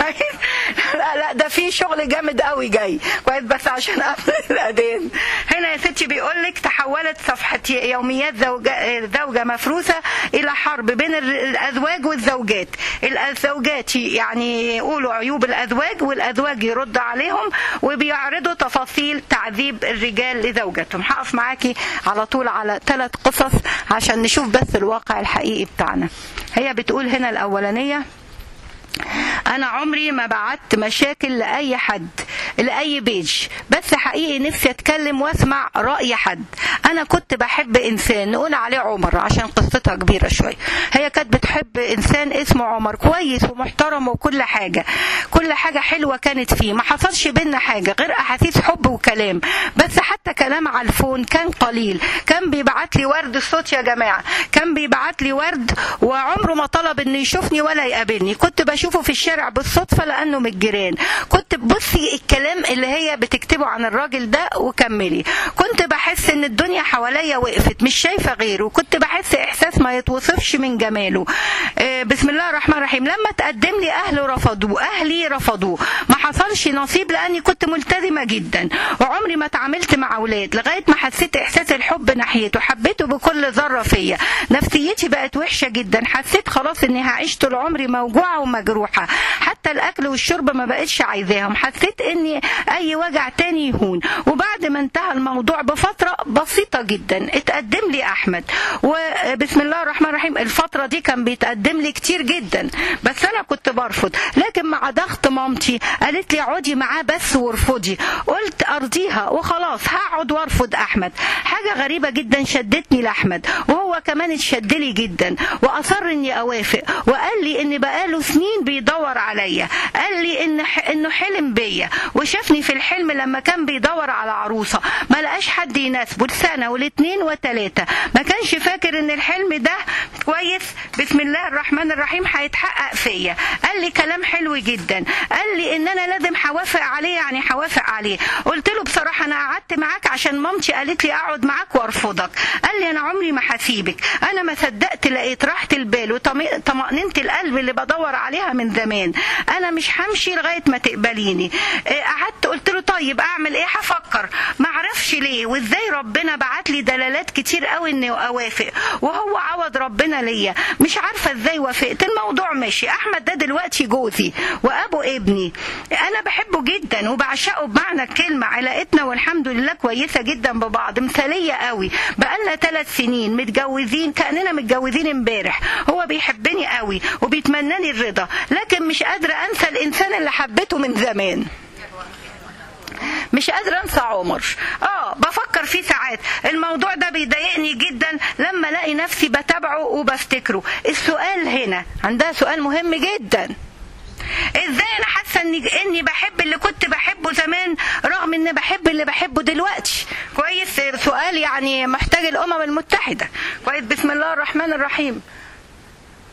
A: لا لا ده في شغل جامد قوي جاي كويس بس عشان قبل الاذان هنا يا ستي بيقول لك تحولت صفحه يوميات زوجه زوجه مفروسه الى حرب بين الازواج والزوجات الزوجات يعني يقولوا عيوب الازواج والازواج يرد عليهم وبيعرضوا تفاصيل تعذيب الرجال لزوجتهم هقف معاكي على طول على ثلاث قصص عشان نشوف بس الواقع الحقيقي بتاعنا هي بتقول هنا الاولانيه انا عمري ما بعت مشاكل لاي حد لاي بيج بس حقيقي نفسي اتكلم واسمع راي حد انا كنت بحب انسان نقول عليه عمر عشان قصتها كبيره شويه هي كانت بتحب انسان اسمه عمر كويس ومحترم وكل حاجه كل حاجه حلوه كانت فيه ما حصلش بينا حاجه غير احاسيس حب وكلام بس حتى كلام على الفون كان قليل كان بيبعت لي ورد الصوت يا جماعه كان بيبعت لي ورد وعمره ما طلب انه يشوفني ولا يقابلني كنت بشوفه في الشارع بالصدفه لانه من الجيران كنت بصي الكلام اللي هي بتكتبه عن الراجل ده وكملي كنت بحس ان الدنيا حواليا وقفت مش شايفه غيره كنت بحس احساس ما يتوصفش من جماله آه بسم الله الرحمن الرحيم لما تقدم لي اهله رفضوه اهلي رفضوه ما حصلش نصيب لاني كنت ملتزمه جدا وعمري ما اتعاملت مع اولاد لغايه ما حسيت احساس الحب ناحيته حبيته بكل ذره فيا نفسيتي بقت وحشه جدا حسيت خلاص اني هعيش طول عمري موجوعه ومجروحه حتى الاكل والشرب ما بقتش عايزاهم حسيت اني اي وجع تاني يهون وبعد ما انتهى الموضوع بفتره بسيطه جدا اتقدم لي احمد وبسم الله الرحمن الرحيم الفتره دي كان بيتقدم لي كتير جدا بس انا كنت برفض لكن مع ضغط مامتي قالت لي اقعدي معاه بس وارفضي قلت ارضيها وخلاص هقعد وارفض احمد حاجه غريبه جدا شدتني لاحمد وهو كمان اتشد لي جدا واصر اني اوافق وقال لي ان بقاله سنين بيدور عليا قال لي ان انه حلم بيا وشافني في الحلم لما كان بيدور على عروسه ما لقاش حد يناسبه السنه والاثنين والثلاثه ما كانش فاكر ان الحلم ده كويس بسم الله الرحمن الرحيم هيتحقق فيا قال لي كلام حلو جدا قال لي ان انا لازم هوافق عليه يعني هوافق عليه قلت له بصراحه انا قعدت معاك عشان مامتي قالت لي اقعد معاك وارفضك قال لي انا عمري ما هسيبك انا ما صدقت لقيت راحه البال وطمانينه القلب اللي بدور عليها من زمان انا مش همشي لغايه ما تقبليني قعدت قلت له طيب اعمل ايه هفكر ما اعرفش ليه وازاي ربنا بعت لي دلالات كتير قوي اني اوافق وهو عوض ربنا ليا مش عارفه ازاي وافقت الموضوع ماشي احمد ده دلوقتي جوزي وابو ابني انا بحبه جدا وبعشقه بمعنى الكلمه علاقتنا والحمد لله كويسه جدا ببعض مثاليه قوي بقالنا ثلاث سنين متجوزين كاننا متجوزين امبارح هو بيحبني قوي وبيتمناني الرضا لكن مش قادره انسى الانسان اللي حبيته من زمان مش قادره انسى عمر اه بفكر فيه ساعات الموضوع ده بيضايقني جدا لما الاقي نفسي بتابعه وبفتكره السؤال هنا عندها سؤال مهم جدا ازاي انا حاسه اني اني بحب اللي كنت بحبه زمان رغم اني بحب اللي بحبه دلوقتي كويس سؤال يعني محتاج الامم المتحده كويس بسم الله الرحمن الرحيم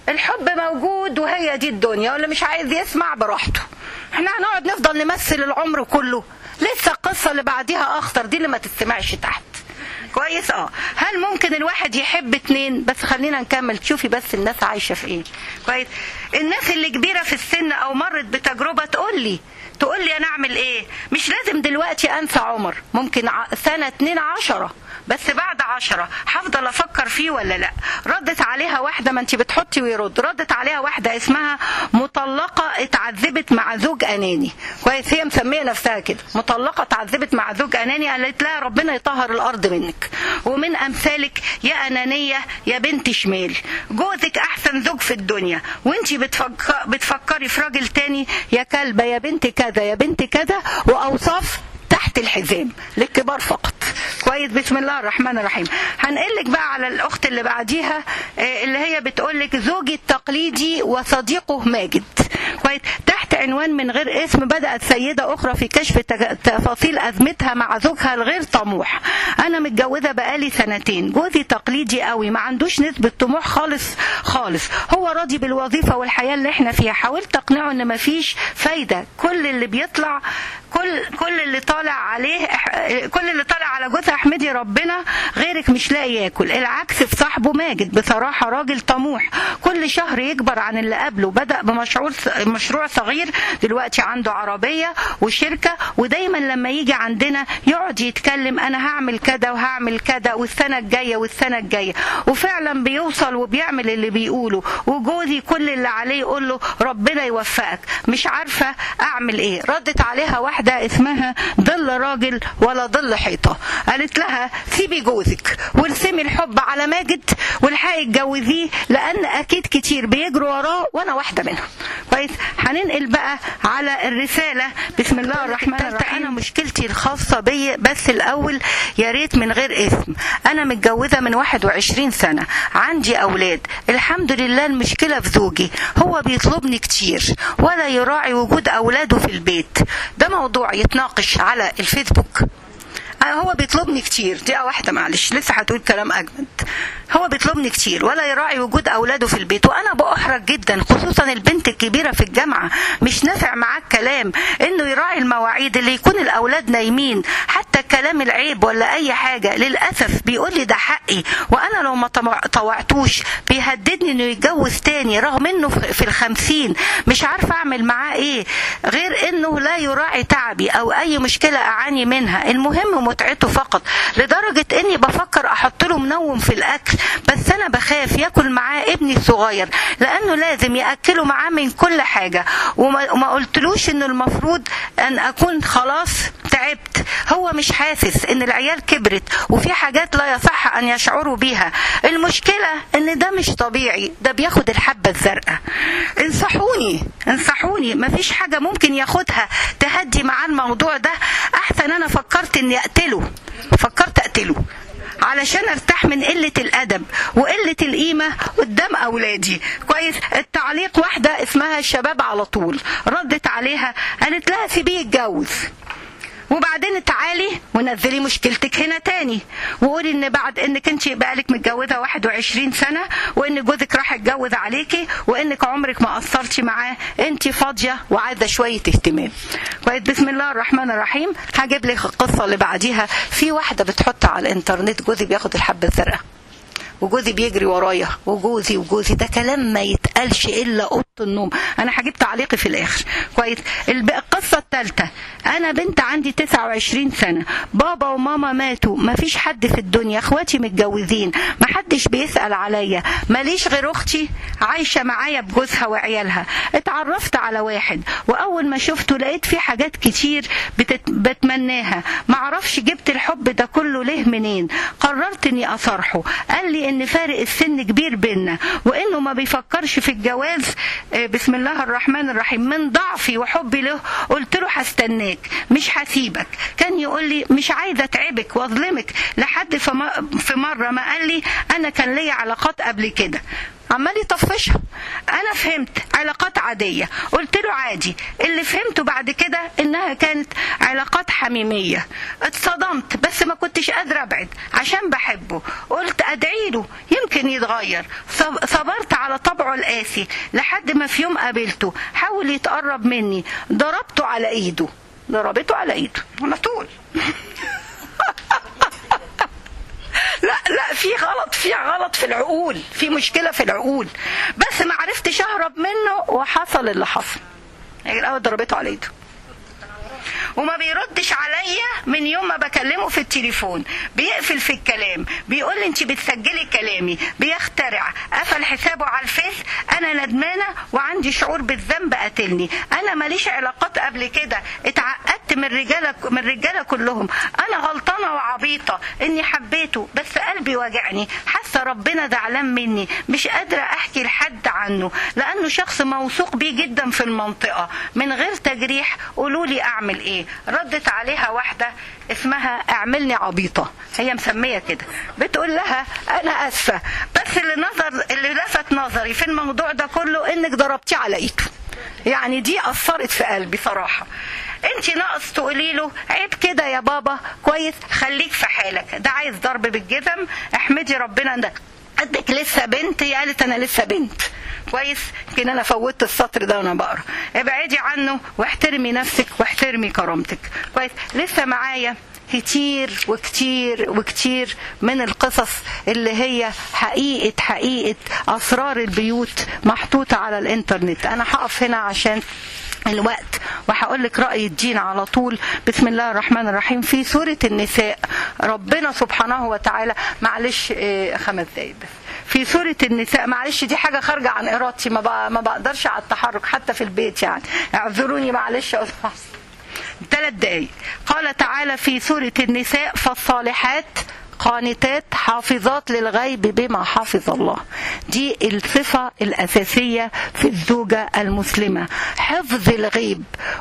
A: الحب موجود وهي دي الدنيا واللي مش عايز يسمع براحته احنا هنقعد نفضل نمثل العمر كله لسه القصه اللي بعديها اخطر دي اللي ما تستمعش تحت كويس اه هل ممكن الواحد يحب اتنين بس خلينا نكمل تشوفي بس الناس عايشه في ايه كويس الناس اللي كبيره في السن او مرت بتجربه تقول لي تقول لي انا اعمل ايه مش لازم دلوقتي انسى عمر ممكن ع- سنه اتنين عشرة بس بعد عشرة هفضل افكر فيه ولا لا ردت عليها واحده ما انت بتحطي ويرد ردت عليها واحده اسمها مطلقه اتعذبت مع زوج اناني كويس هي مسميه نفسها كده مطلقه اتعذبت مع زوج اناني قالت لها ربنا يطهر الارض منك ومن امثالك يا انانيه يا بنت شمال جوزك احسن زوج في الدنيا وانت بتفكر بتفكري في راجل تاني يا كلبه يا بنت كذا يا بنت كذا واوصاف تحت الحزام للكبار فقط كويس بسم الله الرحمن الرحيم هنقلك بقى على الاخت اللي بعديها آه، اللي هي بتقولك زوجي التقليدي وصديقه ماجد كويس تحت عنوان من غير اسم بدات سيده اخرى في كشف تج- تفاصيل ازمتها مع زوجها الغير طموح انا متجوزه بقالي سنتين جوزي تقليدي قوي ما عندوش نسبه طموح خالص خالص هو راضي بالوظيفه والحياه اللي احنا فيها حاولت اقنعه ان مفيش فايده كل اللي بيطلع كل كل اللي طالع عليه كل اللي طالع على جوزها احمدي ربنا غيرك مش لاقي ياكل العكس في صاحبه ماجد بصراحه راجل طموح كل شهر يكبر عن اللي قبله بدا بمشروع مشروع صغير دلوقتي عنده عربيه وشركه ودايما لما يجي عندنا يقعد يتكلم انا هعمل كذا وهعمل كذا والسنه الجايه والسنه الجايه وفعلا بيوصل وبيعمل اللي بيقوله وجوزي كل اللي عليه يقول له ربنا يوفقك مش عارفه اعمل ايه ردت عليها واحده اسمها ظل راجل ولا ظل حيطه قالت لها سيبي جوزك وارسمي الحب على ماجد والحقي اتجوزيه لان اكيد كتير بيجروا وراه وانا واحده منهم كويس هننقل بقى على الرساله بسم الله الرحمن الرحيم انا مشكلتي الخاصه بي بس الاول يا ريت من غير اسم انا متجوزه من 21 سنه عندي اولاد الحمد لله المشكله في زوجي هو بيطلبني كتير ولا يراعي وجود اولاده في البيت ده موضوع يتناقش على الفيسبوك آه، هو بيطلبني كتير دي واحدة معلش لسه هتقول كلام أجمد هو بيطلبني كتير ولا يراعي وجود أولاده في البيت وأنا بأحرج جدا خصوصا البنت الكبيرة في الجامعة مش نافع معاه الكلام إنه يراعي المواعيد اللي يكون الأولاد نايمين حتى كلام العيب ولا أي حاجة للأسف بيقول لي ده حقي وأنا لو ما طمع- طوعتوش بيهددني إنه يتجوز تاني رغم إنه في في الخمسين مش عارفة أعمل معاه إيه غير إنه لا يراعي تعبي أو أي مشكلة أعاني منها المهم متعته فقط لدرجة إني بفكر أحط له منوم في الأكل بس أنا بخاف ياكل معاه ابني الصغير لأنه لازم يأكله معاه من كل حاجة وما وما قلتلوش إنه المفروض أن أكون خلاص تعبت هو مش حاسس ان العيال كبرت وفي حاجات لا يصح ان يشعروا بيها المشكلة ان ده مش طبيعي ده بياخد الحبة الزرقاء انصحوني انصحوني مفيش حاجة ممكن ياخدها تهدي معاه الموضوع ده احسن انا فكرت اني اقتله فكرت اقتله علشان ارتاح من قلة الادب وقلة القيمة قدام اولادي كويس التعليق واحدة اسمها الشباب على طول ردت عليها قالت لها سيبيه يتجوز وبعدين تعالي ونزلي مشكلتك هنا تاني وقولي ان بعد انك انت بقالك متجوزه 21 سنه وان جوزك راح يتجوز عليكي وانك عمرك ما قصرتي معاه انت فاضيه وعايزه شويه اهتمام كويس بسم الله الرحمن الرحيم هجيب لك القصه اللي بعديها في واحده بتحط على الانترنت جوزي بياخد الحبه الزرقاء وجوزي بيجري ورايا وجوزي وجوزي ده كلام ما يتقالش الا اوضه النوم انا هجيب تعليقي في الاخر كويس الب- القصه الثالثه انا بنت عندي 29 سنه بابا وماما ماتوا ما فيش حد في الدنيا اخواتي متجوزين ما حدش بيسال عليا ماليش غير اختي عايشه معايا بجوزها وعيالها اتعرفت على واحد واول ما شفته لقيت فيه حاجات كتير بتت... بتمناها معرفش جبت الحب ده كله ليه منين قررت اني اصارحه قال لي ان فارق السن كبير بينا وانه ما بيفكرش في الجواز آه، بسم الله الرحمن الرحيم من ضعفي وحبي له قلت له هستناك مش هسيبك كان يقول لي مش عايزه اتعبك واظلمك لحد في م- في مره ما قال لي انا كان ليا علاقات قبل كده عمال يطفشها انا فهمت علاقات عاديه قلت له عادي اللي فهمته بعد كده انها كانت علاقات حميميه اتصدمت بس ما كنتش قادرة ابعد عشان بحبه قلت ادعي له يمكن يتغير صب- صبرت على طبعه القاسي لحد ما في يوم قابلته حاول يتقرب مني ضربته على ايده ضربته على ايده على طول لا لا في غلط في غلط في العقول في مشكله في العقول بس ما عرفتش اهرب منه وحصل اللي حصل يعني الاول ضربته على ايده وما بيردش عليا من يوم ما بكلمه في التليفون بيقفل في الكلام بيقول لي انت بتسجلي كلامي بيخترع قفل حسابه على الفيس انا ندمانه وعندي شعور بالذنب قاتلني انا ماليش علاقات قبل كده اتعقدت من رجاله من الرجاله كلهم انا غلطانه وعبيطه اني حبيته بس قلبي وجعني حاسه ربنا زعلان مني مش قادره احكي لحد عنه لانه شخص موثوق بيه جدا في المنطقه من غير تجريح قولوا لي اعمل ايه ردت عليها واحده اسمها اعملني عبيطه هي مسميه كده بتقول لها انا اسفه بس اللي نظر اللي لفت نظري في الموضوع ده كله انك ضربتيه على ايده يعني دي اثرت في قلبي صراحه انت ناقص تقولي له عيب كده يا بابا كويس خليك في حالك ده عايز ضرب بالجزم احمدي ربنا ده قدك لسه بنت هي قالت انا لسه بنت كويس يمكن انا فوتت السطر ده وانا بقرا ابعدي عنه واحترمي نفسك واحترمي كرامتك كويس لسه معايا كتير وكتير وكتير من القصص اللي هي حقيقة حقيقة أسرار البيوت محطوطة على الإنترنت أنا هقف هنا عشان الوقت وهقول لك رأي الدين على طول بسم الله الرحمن الرحيم في سورة النساء ربنا سبحانه وتعالى معلش إيه، خمس دقايق بس في سورة النساء معلش دي حاجة خارجة عن إرادتي ما, بق- ما بقدرش على التحرك حتى في البيت يعني اعذروني معلش يا أستاذ ثلاث دقايق قال تعالى في سورة النساء فالصالحات قانتات حافظات للغيب بما حفظ الله دي الصفة الأساسية في الزوجة المسلمة حفظ الغيب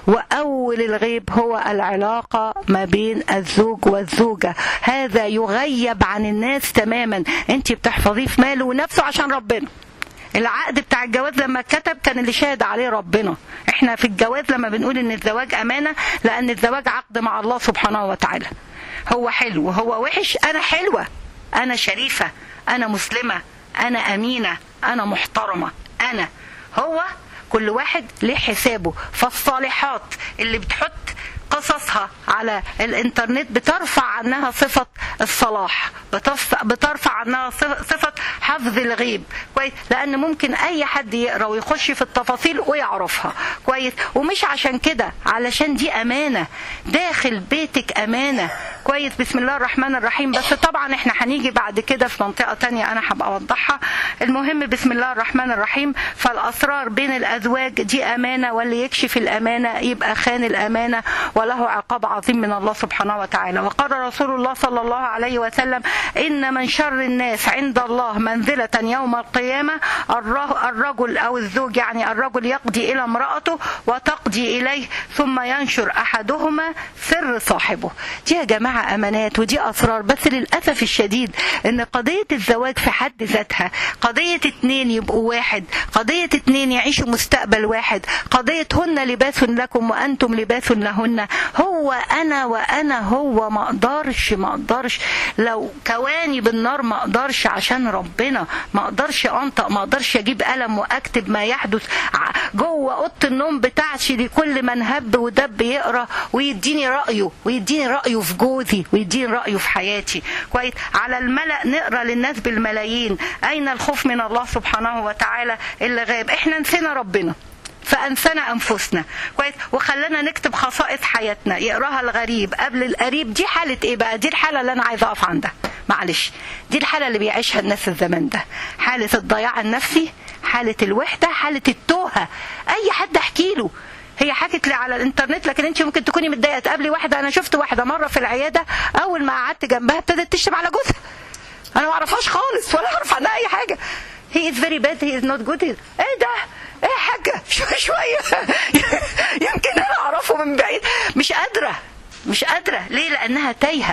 A: وأول الغيب هو العلاقة ما بين الزوج والزوجة هذا يغيب عن الناس تماما انت بتحفظيه في ماله ونفسه عشان ربنا العقد بتاع الجواز لما اتكتب كان اللي شاهد عليه ربنا احنا في الجواز لما بنقول ان الزواج امانه لان الزواج عقد مع الله سبحانه وتعالى هو حلو هو وحش انا حلوه انا شريفه انا مسلمه انا امينه انا محترمه انا هو كل واحد ليه حسابه فالصالحات اللي بتحط قصصها على الانترنت بترفع عنها صفة الصلاح بتص- بترفع عنها صف- صفة حفظ الغيب كويس لأن ممكن أي حد يقرأ ويخش في التفاصيل ويعرفها كويس ومش عشان كده علشان دي أمانة داخل بيتك أمانة كويس بسم الله الرحمن الرحيم بس طبعا احنا هنيجي بعد كده في منطقة تانية أنا هبقى أوضحها المهم بسم الله الرحمن الرحيم فالأسرار بين الأزواج دي أمانة واللي يكشف الأمانة يبقى خان الأمانة وله عقاب عظيم من الله سبحانه وتعالى وقال رسول الله صلى الله عليه وسلم إن من شر الناس عند الله منزلة يوم القيامة الر- الرجل أو الزوج يعني الرجل يقضي إلى امرأته وتقضي إليه ثم ينشر أحدهما سر صاحبه دي يا جماعة أمانات ودي أسرار بس للأسف الشديد إن قضية الزواج في حد ذاتها قضية اتنين يبقوا واحد قضية اتنين يعيشوا مستقبل واحد قضية هن لباس لكم وأنتم لباس لهن هو أنا وأنا هو ما أقدرش ما أقدرش لو كواني بالنار ما أقدرش عشان ربنا ما أقدرش أنطق ما أقدرش أجيب قلم وأكتب ما يحدث ع- جوه أوضة النوم بتاعتي لكل من هب ودب يقرأ ويديني رأيه ويديني رأيه في جوزي ويديني رأيه في حياتي كويس على الملأ نقرأ للناس بالملايين أين الخوف من الله سبحانه وتعالى اللي غاب احنا نسينا ربنا فأنسانا أنفسنا كويس وخلانا نكتب خصائص حياتنا يقراها الغريب قبل القريب دي حالة إيه بقى دي الحالة اللي أنا عايزة أقف عندها معلش دي الحالة اللي بيعيشها الناس الزمن ده حالة الضياع النفسي حالة الوحدة حالة التوهة أي حد أحكي له هي حكت لي على الانترنت لكن انت ممكن تكوني متضايقه تقابلي واحده انا شفت واحده مره في العياده اول ما قعدت جنبها ابتدت تشتم على جوزها انا ما اعرفهاش خالص ولا اعرف عنها اي حاجه هي از فيري باد هي از نوت جود ايه ده ايه يا حاجه شويه شويه يمكن انا اعرفه من بعيد مش قادره مش قادره ليه لانها تايهه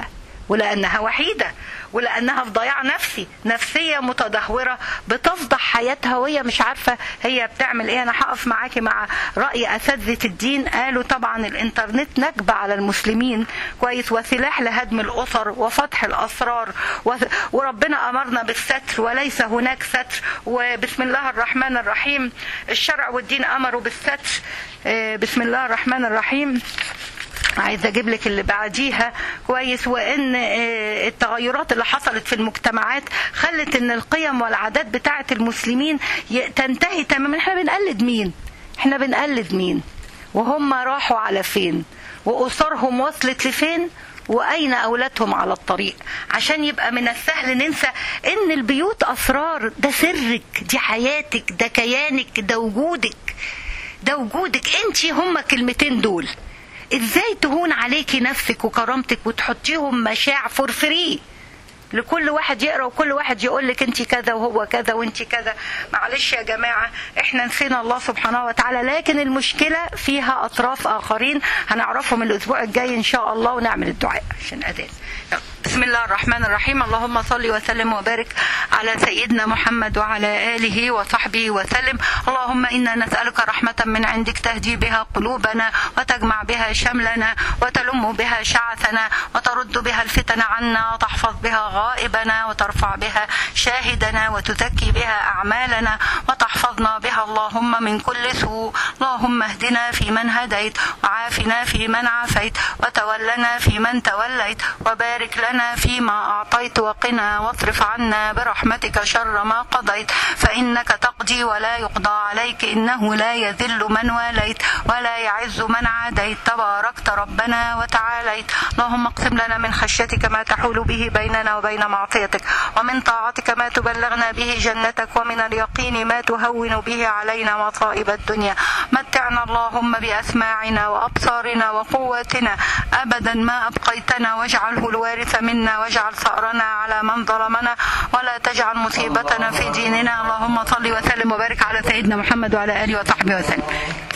A: ولانها وحيده ولانها في ضياع نفسي نفسيه متدهوره بتفضح حياتها وهي مش عارفه هي بتعمل ايه انا هقف معاكي مع راي اساتذه الدين قالوا طبعا الانترنت نكبه على المسلمين كويس وسلاح لهدم الاسر وفتح الاسرار و- وربنا امرنا بالستر وليس هناك ستر وبسم الله الرحمن الرحيم الشرع والدين امروا بالستر آه، بسم الله الرحمن الرحيم عايزه اجيب لك اللي بعديها كويس وان آه، التغيرات اللي حصلت في المجتمعات خلت ان القيم والعادات بتاعه المسلمين ي- تنتهي تماما احنا بنقلد مين احنا بنقلد مين وهم راحوا على فين واسرهم وصلت لفين واين اولادهم على الطريق عشان يبقى من السهل ننسى ان البيوت اسرار ده سرك دي حياتك ده كيانك ده وجودك ده وجودك انت هما كلمتين دول ازاي تهون عليكي نفسك وكرامتك وتحطيهم مشاع فور فري لكل واحد يقرا وكل واحد يقول لك انت كذا وهو كذا وانت كذا معلش يا جماعه احنا نسينا الله سبحانه وتعالى لكن المشكله فيها اطراف اخرين هنعرفهم الاسبوع الجاي ان شاء الله ونعمل الدعاء عشان اذان يلا. بسم الله الرحمن الرحيم اللهم صل وسلم وبارك على سيدنا محمد وعلى اله وصحبه وسلم اللهم انا نسالك رحمه من عندك تهدي بها قلوبنا وتجمع بها شملنا وتلم بها شعثنا وترد بها الفتن عنا وتحفظ بها غائبنا وترفع بها شاهدنا وتزكي بها اعمالنا وتحفظنا بها اللهم من كل سوء اللهم اهدنا فيمن هديت وعافنا فيمن عافيت وتولنا فيمن توليت وبارك لنا فيما أعطيت وقنا واصرف عنا برحمتك شر ما قضيت فإنك تقضي ولا يقضى عليك إنه لا يذل من واليت ولا يعز من عاديت تباركت ربنا وتعاليت اللهم اقسم لنا من خشيتك ما تحول به بيننا وبين معصيتك ومن طاعتك ما تبلغنا به جنتك ومن اليقين ما تهون به علينا مصائب الدنيا متعنا اللهم بأسماعنا وأبصارنا وقواتنا أبدا ما أبقيتنا واجعله الوارث منا واجعل ثأرنا على من ظلمنا ولا تجعل مصيبتنا في ديننا اللهم صل وسلم وبارك على سيدنا محمد وعلى آله وصحبه وسلم